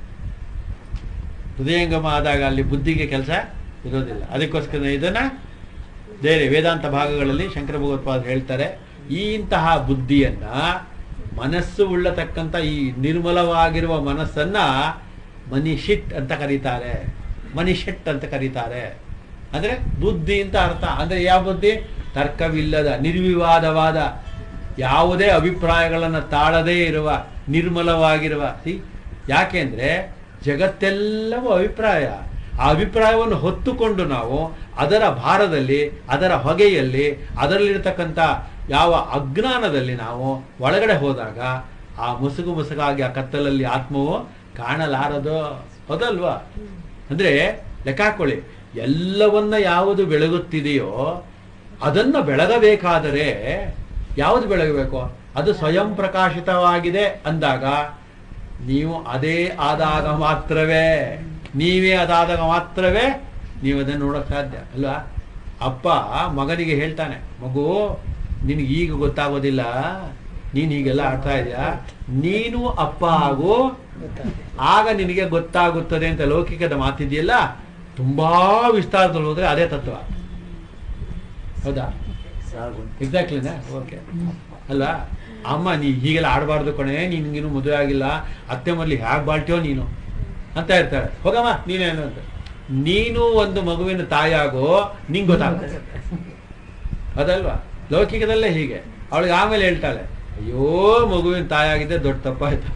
ಹೃದಯಂಗಮ ಆದಾಗ ಅಲ್ಲಿ ಬುದ್ಧಿಗೆ ಕೆಲಸ ಇರೋದಿಲ್ಲ ಅದಕ್ಕೋಸ್ಕರ ಇದನ್ನ ಬೇರೆ ವೇದಾಂತ ಭಾಗಗಳಲ್ಲಿ ಶಂಕರ ಭಗವತ್ಪಾದರು ಹೇಳ್ತಾರೆ ಈ ಇಂತಹ ಬುದ್ಧಿಯನ್ನ ಮನಸ್ಸು ಉಳ್ಳತಕ್ಕಂಥ ಈ ನಿರ್ಮಲವಾಗಿರುವ ಮನಸ್ಸನ್ನ ಮನಿಷಿಟ್ ಅಂತ ಕರೀತಾರೆ ಮನಿಷಿಟ್ ಅಂತ ಕರೀತಾರೆ ಅಂದ್ರೆ ಬುದ್ಧಿ ಅಂತ ಅರ್ಥ ಅಂದ್ರೆ ಯಾವ ಬುದ್ಧಿ ತರ್ಕವಿಲ್ಲದ ನಿರ್ವಿವಾದವಾದ ಯಾವುದೇ ಅಭಿಪ್ರಾಯಗಳನ್ನು ತಾಳದೇ ಇರುವ ನಿರ್ಮಲವಾಗಿರುವ ಸಿ ಯಾಕೆಂದ್ರೆ ಜಗತ್ತೆಲ್ಲವೂ ಅಭಿಪ್ರಾಯ ಆ ಅಭಿಪ್ರಾಯವನ್ನು ಹೊತ್ತುಕೊಂಡು ನಾವು ಅದರ ಭಾರದಲ್ಲಿ ಅದರ ಹೊಗೆಯಲ್ಲಿ ಅದರಲ್ಲಿರ್ತಕ್ಕಂಥ ಯಾವ ಅಜ್ಞಾನದಲ್ಲಿ ನಾವು ಒಳಗಡೆ ಹೋದಾಗ ಆ ಮುಸುಗು ಮುಸುಗಾಗಿ ಆ ಕತ್ತಲಲ್ಲಿ ಆತ್ಮವು ಕಾಣಲಾರದು ಹೌದಲ್ವಾ ಅಂದ್ರೆ ಲೆಕ್ಕ ಹಾಕೊಳ್ಳಿ ಎಲ್ಲವನ್ನ ಯಾವುದು ಬೆಳಗುತ್ತಿದೆಯೋ ಅದನ್ನ ಬೆಳಗಬೇಕಾದರೆ ಯಾವುದು ಬೆಳಗಬೇಕು ಅದು ಸ್ವಯಂ ಪ್ರಕಾಶಿತವಾಗಿದೆ ಅಂದಾಗ ನೀವು ಅದೇ ಆದಾಗ ಮಾತ್ರವೇ ನೀವೇ ಅದಾದಾಗ ಮಾತ್ರವೇ ನೀವು ಅದನ್ನು ನೋಡಕ್ ಸಾಧ್ಯ ಅಲ್ವಾ ಅಪ್ಪ ಮಗನಿಗೆ ಹೇಳ್ತಾನೆ ಮಗು ನಿನಗೆ ಈಗ ಗೊತ್ತಾಗೋದಿಲ್ಲ ನೀನು ಹೀಗೆಲ್ಲ ಆಡ್ತಾ ಇದೆಯಾ ನೀನು ಅಪ್ಪ ಆಗು ಆಗ ನಿನಗೆ ಗೊತ್ತಾಗುತ್ತದೆ ಅಂತ ಲೌಕಿಕದ ಮಾತಿದೆಯಲ್ಲ ತುಂಬಾ ವಿಸ್ತಾರದಲ್ಲಿ ಹೋದ್ರೆ ಅದೇ ತತ್ವ ಹೌದಾ ಎಕ್ಸಾಕ್ಟ್ಲಿನಾ ಓಕೆ ಅಲ್ವಾ ಅಮ್ಮ ನೀ ಹೀಗೆಲ್ಲ ಆಡಬಾರ್ದು ಕಣೆ ನಿನ್ಗಿನ್ನು ಮದುವೆ ಆಗಿಲ್ಲ ಅತ್ತೆ ಮಲ್ಲಿ ಹ್ಯಾಗ್ ಬಾಳ್ತೀಯೋ ನೀನು ಅಂತ ಇರ್ತಾಳೆ ಹೋಗಮ್ಮ ನೀನೇನು ಅಂತ ನೀನು ಒಂದು ಮಗುವಿನ ತಾಯಾಗೋ ನಿಂಗೆ ಗೊತ್ತಾಗುತ್ತೆ ಅದಲ್ವಾ ಲೌಕಿಕದಲ್ಲೇ ಹೀಗೆ ಅವಳಿಗೆ ಆಮೇಲೆ ಹೇಳ್ತಾಳೆ ಅಯ್ಯೋ ಮಗುವಿನ ತಾಯಾಗಿದೆ ದೊಡ್ಡ ತಪ್ಪಾಯ್ತು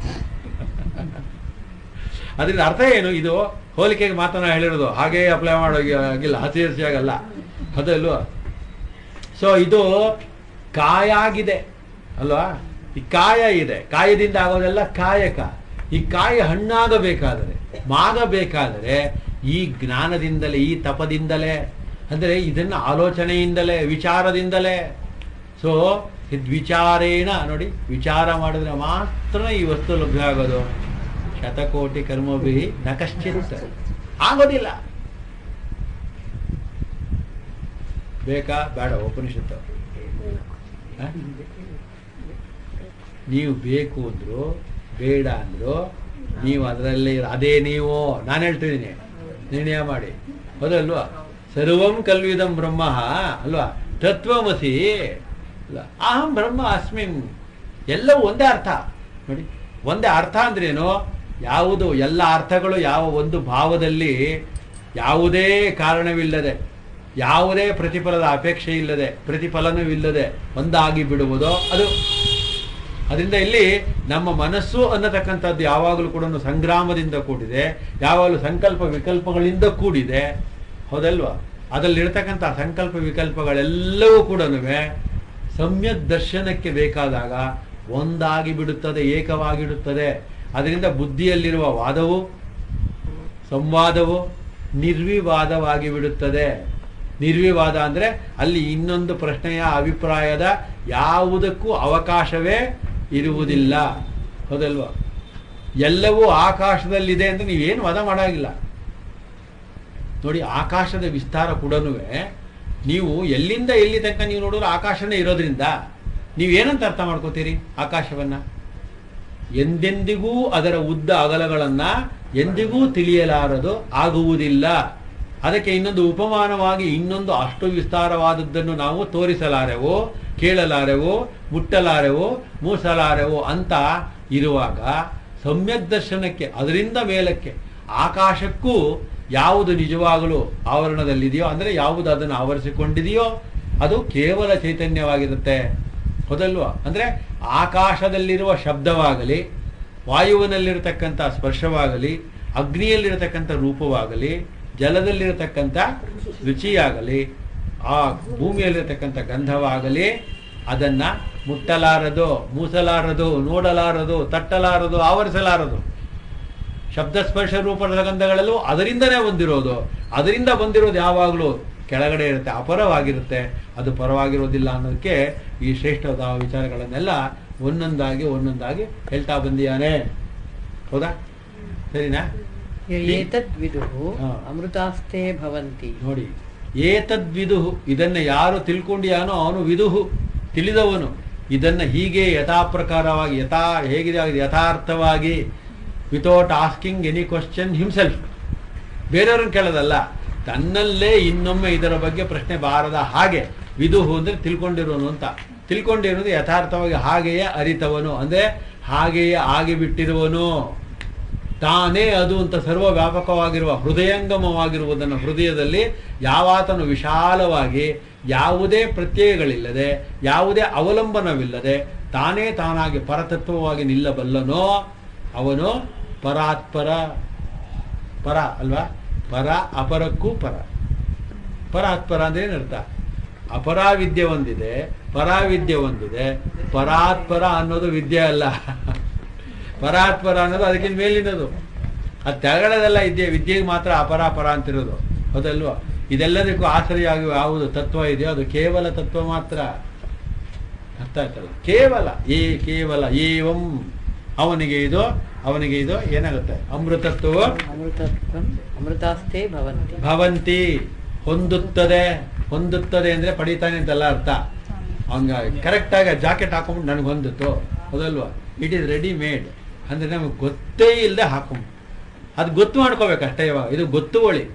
ಅದರಿಂದ ಅರ್ಥ ಏನು ಇದು ಹೋಲಿಕೆಗೆ ಮಾತನ್ನ ಹೇಳಿರೋದು ಹಾಗೆ ಅಪ್ಲೈ ಮಾಡೋ ಆಗಿಲ್ಲ ಹಸಿ ಹಸಿಯಾಗಲ್ಲ ಅದಲ್ವಾ ಸೊ ಇದು ಕಾಯ ಆಗಿದೆ ಅಲ್ವಾ ಈ ಕಾಯ ಇದೆ ಕಾಯದಿಂದ ಆಗೋದೆಲ್ಲ ಕಾಯಕ ಈ ಕಾಯ ಹಣ್ಣಾಗಬೇಕಾದರೆ ಮಾಗಬೇಕಾದರೆ ಈ ಜ್ಞಾನದಿಂದಲೇ ಈ ತಪದಿಂದಲೇ ಅಂದರೆ ಇದನ್ನ ಆಲೋಚನೆಯಿಂದಲೇ ವಿಚಾರದಿಂದಲೇ ಸೊ ಇದು ವಿಚಾರೇಣ ನೋಡಿ ವಿಚಾರ ಮಾಡಿದ್ರೆ ಮಾತ್ರ ಈ ವಸ್ತು ಲಭ್ಯ ಆಗೋದು ಶತಕೋಟಿ ಕರ್ಮಭಿ ನ ಕಶ್ಚಿತ್ ಆಗೋದಿಲ್ಲ ಬೇಕಾ ಬೇಡ ಉಪನಿಷತ್ತು ಹ? ನೀವು ಬೇಕು ಅಂದ್ರು ಬೇಡ ಅಂದ್ರು ನೀವು ಅದರಲ್ಲಿ ಅದೇ ನೀವು ನಾನು ಹೇಳ್ತಿದ್ದೀನಿ ನಿರ್ಣಯ ಮಾಡಿ ಹೌದಲ್ವಾ ಸರ್ವಂ ಕಲ್ವಿದಂ ಬ್ರಹ್ಮ ಅಲ್ವಾ ತತ್ವಮಸಿ ಅಲ್ವಾ? ಅಹಂ ಬ್ರಹ್ಮ ಅಸ್ಮಿನ್ ಎಲ್ಲವೂ ಒಂದೇ ಅರ್ಥ ನೋಡಿ ಒಂದೇ ಅರ್ಥ ಅಂದ್ರೇನು ಯಾವುದು ಎಲ್ಲ ಅರ್ಥಗಳು ಯಾವ ಒಂದು ಭಾವದಲ್ಲಿ ಯಾವುದೇ ಕಾರಣವಿಲ್ಲದೆ ಯಾವುದೇ ಪ್ರತಿಫಲದ ಅಪೇಕ್ಷೆ ಇಲ್ಲದೆ ಪ್ರತಿಫಲನೂ ಇಲ್ಲದೆ ಒಂದಾಗಿ ಬಿಡುವುದೋ ಅದು ಅದರಿಂದ ಇಲ್ಲಿ ನಮ್ಮ ಮನಸ್ಸು ಅನ್ನತಕ್ಕಂಥದ್ದು ಯಾವಾಗಲೂ ಕೂಡ ಸಂಗ್ರಾಮದಿಂದ ಕೂಡಿದೆ ಯಾವಾಗಲೂ ಸಂಕಲ್ಪ ವಿಕಲ್ಪಗಳಿಂದ ಕೂಡಿದೆ ಹೌದಲ್ವಾ ಅದರಲ್ಲಿರ್ತಕ್ಕಂಥ ಸಂಕಲ್ಪ ವಿಕಲ್ಪಗಳೆಲ್ಲವೂ ಕೂಡ ಸಮ್ಯಕ್ ದರ್ಶನಕ್ಕೆ ಬೇಕಾದಾಗ ಒಂದಾಗಿ ಬಿಡುತ್ತದೆ ಏಕವಾಗಿಡುತ್ತದೆ ಅದರಿಂದ ಬುದ್ಧಿಯಲ್ಲಿರುವ ವಾದವು ಸಂವಾದವು ನಿರ್ವಿವಾದವಾಗಿ ಬಿಡುತ್ತದೆ ನಿರ್ವಿವಾದ ಅಂದ್ರೆ ಅಲ್ಲಿ ಇನ್ನೊಂದು ಪ್ರಶ್ನೆಯ ಅಭಿಪ್ರಾಯದ ಯಾವುದಕ್ಕೂ ಅವಕಾಶವೇ ಇರುವುದಿಲ್ಲ ಹೌದಲ್ವಾ ಎಲ್ಲವೂ ಆಕಾಶದಲ್ಲಿದೆ ಅಂತ ನೀವೇನು ವಾದ ಮಾಡಾಗಿಲ್ಲ ನೋಡಿ ಆಕಾಶದ ವಿಸ್ತಾರ ಕೂಡ ನೀವು ಎಲ್ಲಿಂದ ಎಲ್ಲಿ ತನಕ ನೀವು ನೋಡಿದ್ರೆ ಆಕಾಶನೇ ಇರೋದ್ರಿಂದ ನೀವೇನಂತ ಅರ್ಥ ಮಾಡ್ಕೋತೀರಿ ಆಕಾಶವನ್ನ ಎಂದೆಂದಿಗೂ ಅದರ ಉದ್ದ ಅಗಲಗಳನ್ನ ಎಂದಿಗೂ ತಿಳಿಯಲಾರದು ಆಗುವುದಿಲ್ಲ ಅದಕ್ಕೆ ಇನ್ನೊಂದು ಉಪಮಾನವಾಗಿ ಇನ್ನೊಂದು ಅಷ್ಟು ವಿಸ್ತಾರವಾದದ್ದನ್ನು ನಾವು ತೋರಿಸಲಾರೆವೋ ಕೇಳಲಾರೆವೋ ಮುಟ್ಟಲಾರೆವೋ ಮೂಸಲಾರೆವೋ ಅಂತ ಇರುವಾಗ ಸಮ್ಯಕ್ ದರ್ಶನಕ್ಕೆ ಅದರಿಂದ ಮೇಲಕ್ಕೆ ಆಕಾಶಕ್ಕೂ ಯಾವುದು ನಿಜವಾಗಲೂ ಆವರಣದಲ್ಲಿದೆಯೋ ಅಂದರೆ ಯಾವುದು ಅದನ್ನು ಆವರಿಸಿಕೊಂಡಿದೆಯೋ ಅದು ಕೇವಲ ಚೈತನ್ಯವಾಗಿರುತ್ತೆ ಹೌದಲ್ವಾ ಅಂದ್ರೆ ಆಕಾಶದಲ್ಲಿರುವ ಶಬ್ದವಾಗಲಿ ವಾಯುವಿನಲ್ಲಿರತಕ್ಕಂಥ ಸ್ಪರ್ಶವಾಗಲಿ ಅಗ್ನಿಯಲ್ಲಿರತಕ್ಕಂಥ ರೂಪವಾಗಲಿ ಜಲದಲ್ಲಿರತಕ್ಕಂಥ ರುಚಿಯಾಗಲಿ ಆ ಭೂಮಿಯಲ್ಲಿರತಕ್ಕಂಥ ಗಂಧವಾಗಲಿ ಅದನ್ನ ಮುಟ್ಟಲಾರದು ಮೂಸಲಾರದು ನೋಡಲಾರದು ತಟ್ಟಲಾರದು ಆವರಿಸಲಾರದು ಶಬ್ದ ಸ್ಪರ್ಶ ರೂಪದ ಗಂಧಗಳೆಲ್ಲವೂ ಅದರಿಂದನೇ ಬಂದಿರೋದು ಅದರಿಂದ ಬಂದಿರೋದು ಯಾವಾಗಲೂ ಕೆಳಗಡೆ ಇರುತ್ತೆ ಅಪರವಾಗಿರುತ್ತೆ ಅದು ಪರವಾಗಿರೋದಿಲ್ಲ ಅನ್ನೋದಕ್ಕೆ ಈ ಶ್ರೇಷ್ಠದ ವಿಚಾರಗಳನ್ನೆಲ್ಲ ಒಂದೊಂದಾಗಿ ಒಂದೊಂದಾಗಿ ಹೇಳ್ತಾ ಬಂದಿಯಾನೆ ಹೌದಾ ಸರಿನಾ ಏತದ್ವಿದುಃ ಹಾ. ಅಮೃತಾಸ್ತೆ ಭವಂತಿ ನೋಡಿ ಏತದ್ವಿದುಹು ಇದನ್ನ ಯಾರು ತಿಳ್ಕೊಂಡಿಯಾನೋ ಅವನು ವಿದುಹು ತಿಳಿದವನು ಇದನ್ನ ಹೀಗೆ ಯಥಾಪ್ರಕಾರವಾಗಿ ಯಥಾ ಹೇಗಿದೆ ಆಗಿದೆ ಯಥಾರ್ಥವಾಗಿ without asking any question himself ಬೇರೆಯವ್ರನ್ನ ಕೇಳೋದಲ್ಲ ತನ್ನಲ್ಲೇ ಇನ್ನೊಮ್ಮೆ ಇದರ ಬಗ್ಗೆ ಪ್ರಶ್ನೆ ಬಾರದ ಹಾಗೆ ವಿದುಹು ಅಂದ್ರೆ ತಿಳ್ಕೊಂಡಿರೋನು ಅಂತ ತಿಳ್ಕೊಂಡಿರೋದು ಯಥಾರ್ಥವಾಗಿ ಹಾಗೆಯೇ ಅರಿತವನು ಅಂದ್ರೆ ಹಾಗೆಯೇ ಆಗಿಬಿಟ್ಟಿರುವನು ತಾನೇ ಅದು ಅಂತ ಸರ್ವ ವ್ಯಾಪಕವಾಗಿರುವ ಹೃದಯಂಗಮವಾಗಿರುವುದನ್ನು ಹೃದಯದಲ್ಲಿ ಯಾವಾತನು ವಿಶಾಲವಾಗಿ ಯಾವುದೇ ಪ್ರತ್ಯಯಗಳಿಲ್ಲದೆ ಯಾವುದೇ ಅವಲಂಬನವಿಲ್ಲದೆ ತಾನೇ ತಾನಾಗಿ ಪರತತ್ವವಾಗಿ ನಿಲ್ಲಬಲ್ಲನೋ ಅವನು ಪರಾತ್ಪರ ಪರ ಅಲ್ವಾ ಪರ ಅಪರಕ್ಕೂ ಪರ ಪರಾತ್ಪರ ಅಂದ್ರೆ ಏನರ್ಥ ಅಪರಾವಿದ್ಯೆ ಒಂದಿದೆ ಪರಾವಿದ್ಯೆ ಒಂದಿದೆ ಪರಾತ್ಪರ ಅನ್ನೋದು ವಿದ್ಯೆ ಅಲ್ಲ ಪರಾತ್ಪರ ಅನ್ನೋದು ಅದಕ್ಕಿಂತ ಮೇಲಿನದು ಅದು ತೆಳಗಡೆದೆಲ್ಲ ಇದ್ಯೆ ವಿದ್ಯೆಗೆ ಮಾತ್ರ ಅಪರಾಪರ ಅಂತಿರೋದು ಹೌದಲ್ವಾ ಇದೆಲ್ಲದಕ್ಕೂ ಆಶ್ರಯವಾಗಿ ಯಾವುದು ತತ್ವ ಇದೆಯೋ ಅದು ಕೇವಲ ತತ್ವ ಮಾತ್ರ ಅರ್ಥ ಆಯ್ತಲ್ಲ ಕೇವಲ ಏ ಕೇವಲ ಏವಂ ಅವನಿಗೆ ಇದು ಅವನಿಗೆ ಇದು ಏನಾಗುತ್ತೆ ಅಮೃತತ್ವ ಅಮೃತತ್ವ ಅಮೃತಾಸ್ತೆ ಭವಂತಿ ಭವಂತಿ ಹೊಂದುತ್ತದೆ ಹೊಂದುತ್ತದೆ ಅಂದ್ರೆ ಪಡಿತಾನೆ ಅಂತೆಲ್ಲ ಅರ್ಥ ಅವನ್ಗ ಕರೆಕ್ಟ್ ಆಗಿ ಜಾಕೆಟ್ ಹಾಕೊಂಡ್ಬಿಟ್ಟು ನನಗೆ ಹೊಂದಿತ್ತು ಹೌದಲ್ವಾ ಇಟ್ ಈಸ್ ರೆಡಿ ಮೇಡ್ ಅಂದ್ರೆ ನಮಗೆ ಗೊತ್ತೇ ಇಲ್ಲದೆ ಹಾಕೊಂಡ್ ಅದು ಗೊತ್ತು ಮಾಡ್ಕೋಬೇಕು ಅಷ್ಟೇ ಇವಾಗ ಇದು ಗೊತ್ತುವಳಿ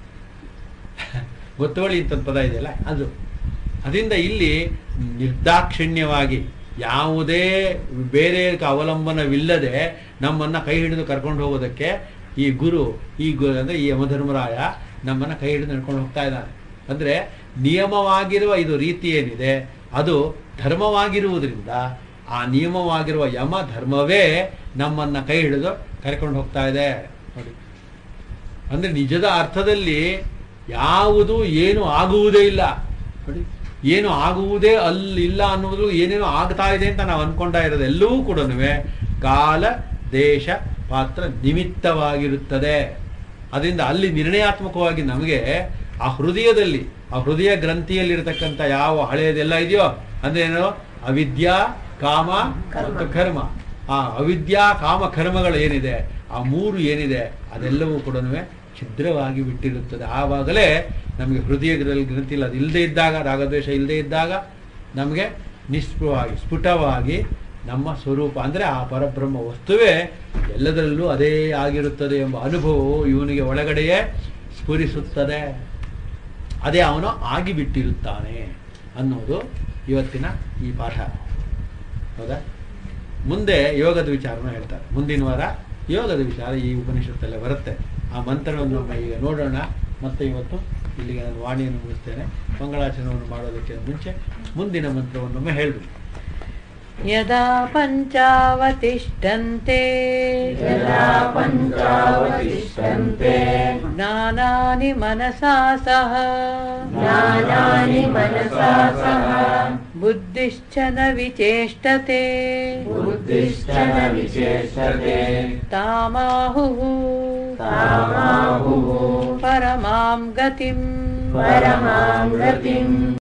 ಗೊತ್ತುವಳಿ ಅಂತ ಪದ ಇದೆಯಲ್ಲ ಅದು ಅದರಿಂದ ಇಲ್ಲಿ ನಿರ್ದಾಕ್ಷಿಣ್ಯವಾಗಿ ಯಾವುದೇ ಬೇರೆ ಅವಲಂಬನವಿಲ್ಲದೆ ನಮ್ಮನ್ನ ಕೈ ಹಿಡಿದು ಕರ್ಕೊಂಡು ಹೋಗೋದಕ್ಕೆ ಈ ಗುರು ಈ ಗು ಅಂದ್ರೆ ಈ ಯಮಧರ್ಮರಾಯ ನಮ್ಮನ್ನ ಕೈ ಹಿಡಿದು ನಡ್ಕೊಂಡು ಹೋಗ್ತಾ ಇದ್ದಾನೆ ಅಂದ್ರೆ ನಿಯಮವಾಗಿರುವ ಇದು ರೀತಿ ಏನಿದೆ ಅದು ಧರ್ಮವಾಗಿರುವುದರಿಂದ ಆ ನಿಯಮವಾಗಿರುವ ಯಮ ಧರ್ಮವೇ ನಮ್ಮನ್ನ ಕೈ ಹಿಡಿದು ಕರ್ಕೊಂಡು ಹೋಗ್ತಾ ಇದೆ ನೋಡಿ ಅಂದ್ರೆ ನಿಜದ ಅರ್ಥದಲ್ಲಿ ಯಾವುದು ಏನು ಆಗುವುದೇ ಇಲ್ಲ ನೋಡಿ ಏನು ಆಗುವುದೇ ಅಲ್ಲಿಲ್ಲ ಅನ್ನುವುದು ಏನೇನೋ ಆಗ್ತಾ ಇದೆ ಅಂತ ನಾವು ಅನ್ಕೊಂಡ ಇರೋದು ಎಲ್ಲವೂ ಕೂಡ ಕಾಲ ದೇಶ ಪಾತ್ರ ನಿಮಿತ್ತವಾಗಿರುತ್ತದೆ ಅದರಿಂದ ಅಲ್ಲಿ ನಿರ್ಣಯಾತ್ಮಕವಾಗಿ ನಮಗೆ ಆ ಹೃದಯದಲ್ಲಿ ಆ ಹೃದಯ ಗ್ರಂಥಿಯಲ್ಲಿರತಕ್ಕಂಥ ಯಾವ ಹಳೆಯದೆಲ್ಲ ಇದೆಯೋ ಅಂದ್ರೆ ಏನು ಅವಿದ್ಯಾ ಕಾಮ ಮತ್ತು ಕರ್ಮ ಆ ಅವಿದ್ಯಾ ಕಾಮ ಕರ್ಮಗಳು ಏನಿದೆ ಆ ಮೂರು ಏನಿದೆ ಅದೆಲ್ಲವೂ ಕೂಡ ಛಿದ್ರವಾಗಿ ಬಿಟ್ಟಿರುತ್ತದೆ ಆವಾಗಲೇ ನಮಗೆ ಹೃದಯದಲ್ಲಿ ಗ್ರಂಥಿಯಲ್ಲಿ ಅದು ಇಲ್ಲದೆ ಇದ್ದಾಗ ರಾಗದ್ವೇಷ ಇಲ್ಲದೆ ಇದ್ದಾಗ ನಮಗೆ ನಿಸ್ಪೃಹವಾಗಿ ಸ್ಫುಟವಾಗಿ ನಮ್ಮ ಸ್ವರೂಪ ಅಂದರೆ ಆ ಪರಬ್ರಹ್ಮ ವಸ್ತುವೇ ಎಲ್ಲದರಲ್ಲೂ ಅದೇ ಆಗಿರುತ್ತದೆ ಎಂಬ ಅನುಭವವು ಇವನಿಗೆ ಒಳಗಡೆಯೇ ಸ್ಫುರಿಸುತ್ತದೆ ಅದೇ ಅವನು ಆಗಿಬಿಟ್ಟಿರುತ್ತಾನೆ ಅನ್ನೋದು ಇವತ್ತಿನ ಈ ಪಾಠ ಹೌದಾ ಮುಂದೆ ಯೋಗದ ವಿಚಾರನ ಹೇಳ್ತಾರೆ ಮುಂದಿನ ವಾರ ಯೋಗದ ವಿಚಾರ ಈ ಉಪನಿಷತ್ತಲ್ಲೇ ಬರುತ್ತೆ ಆ ಮಂತ್ರವನ್ನು ಒಮ್ಮೆ ಈಗ ನೋಡೋಣ ಮತ್ತೆ ಇವತ್ತು ಇಲ್ಲಿಗೆ ನಾನು ವಾಣಿಯನ್ನು ಮುಗಿಸ್ತೇನೆ ಮಂಗಳಾಚರಣೆಯನ್ನು ಮಾಡೋದಕ್ಕೆ ಮುಂಚೆ ಮುಂದಿನ ಮಂತ್ರವನ್ನೊಮ್ಮೆ ಹೇಳ್ಬಿಡಿ यदा पञ्चावतिष्ठन्ते यदा पञ्चावतिष्ठन्ते ज्ञानानि मनसा सह ज्ञानानि मनसा सह बुद्धिश्च न विचेष्टते बुद्धिश्च न विचेष्टते तामाहुः तामाहुः परमां गतिम् परमां गतिम्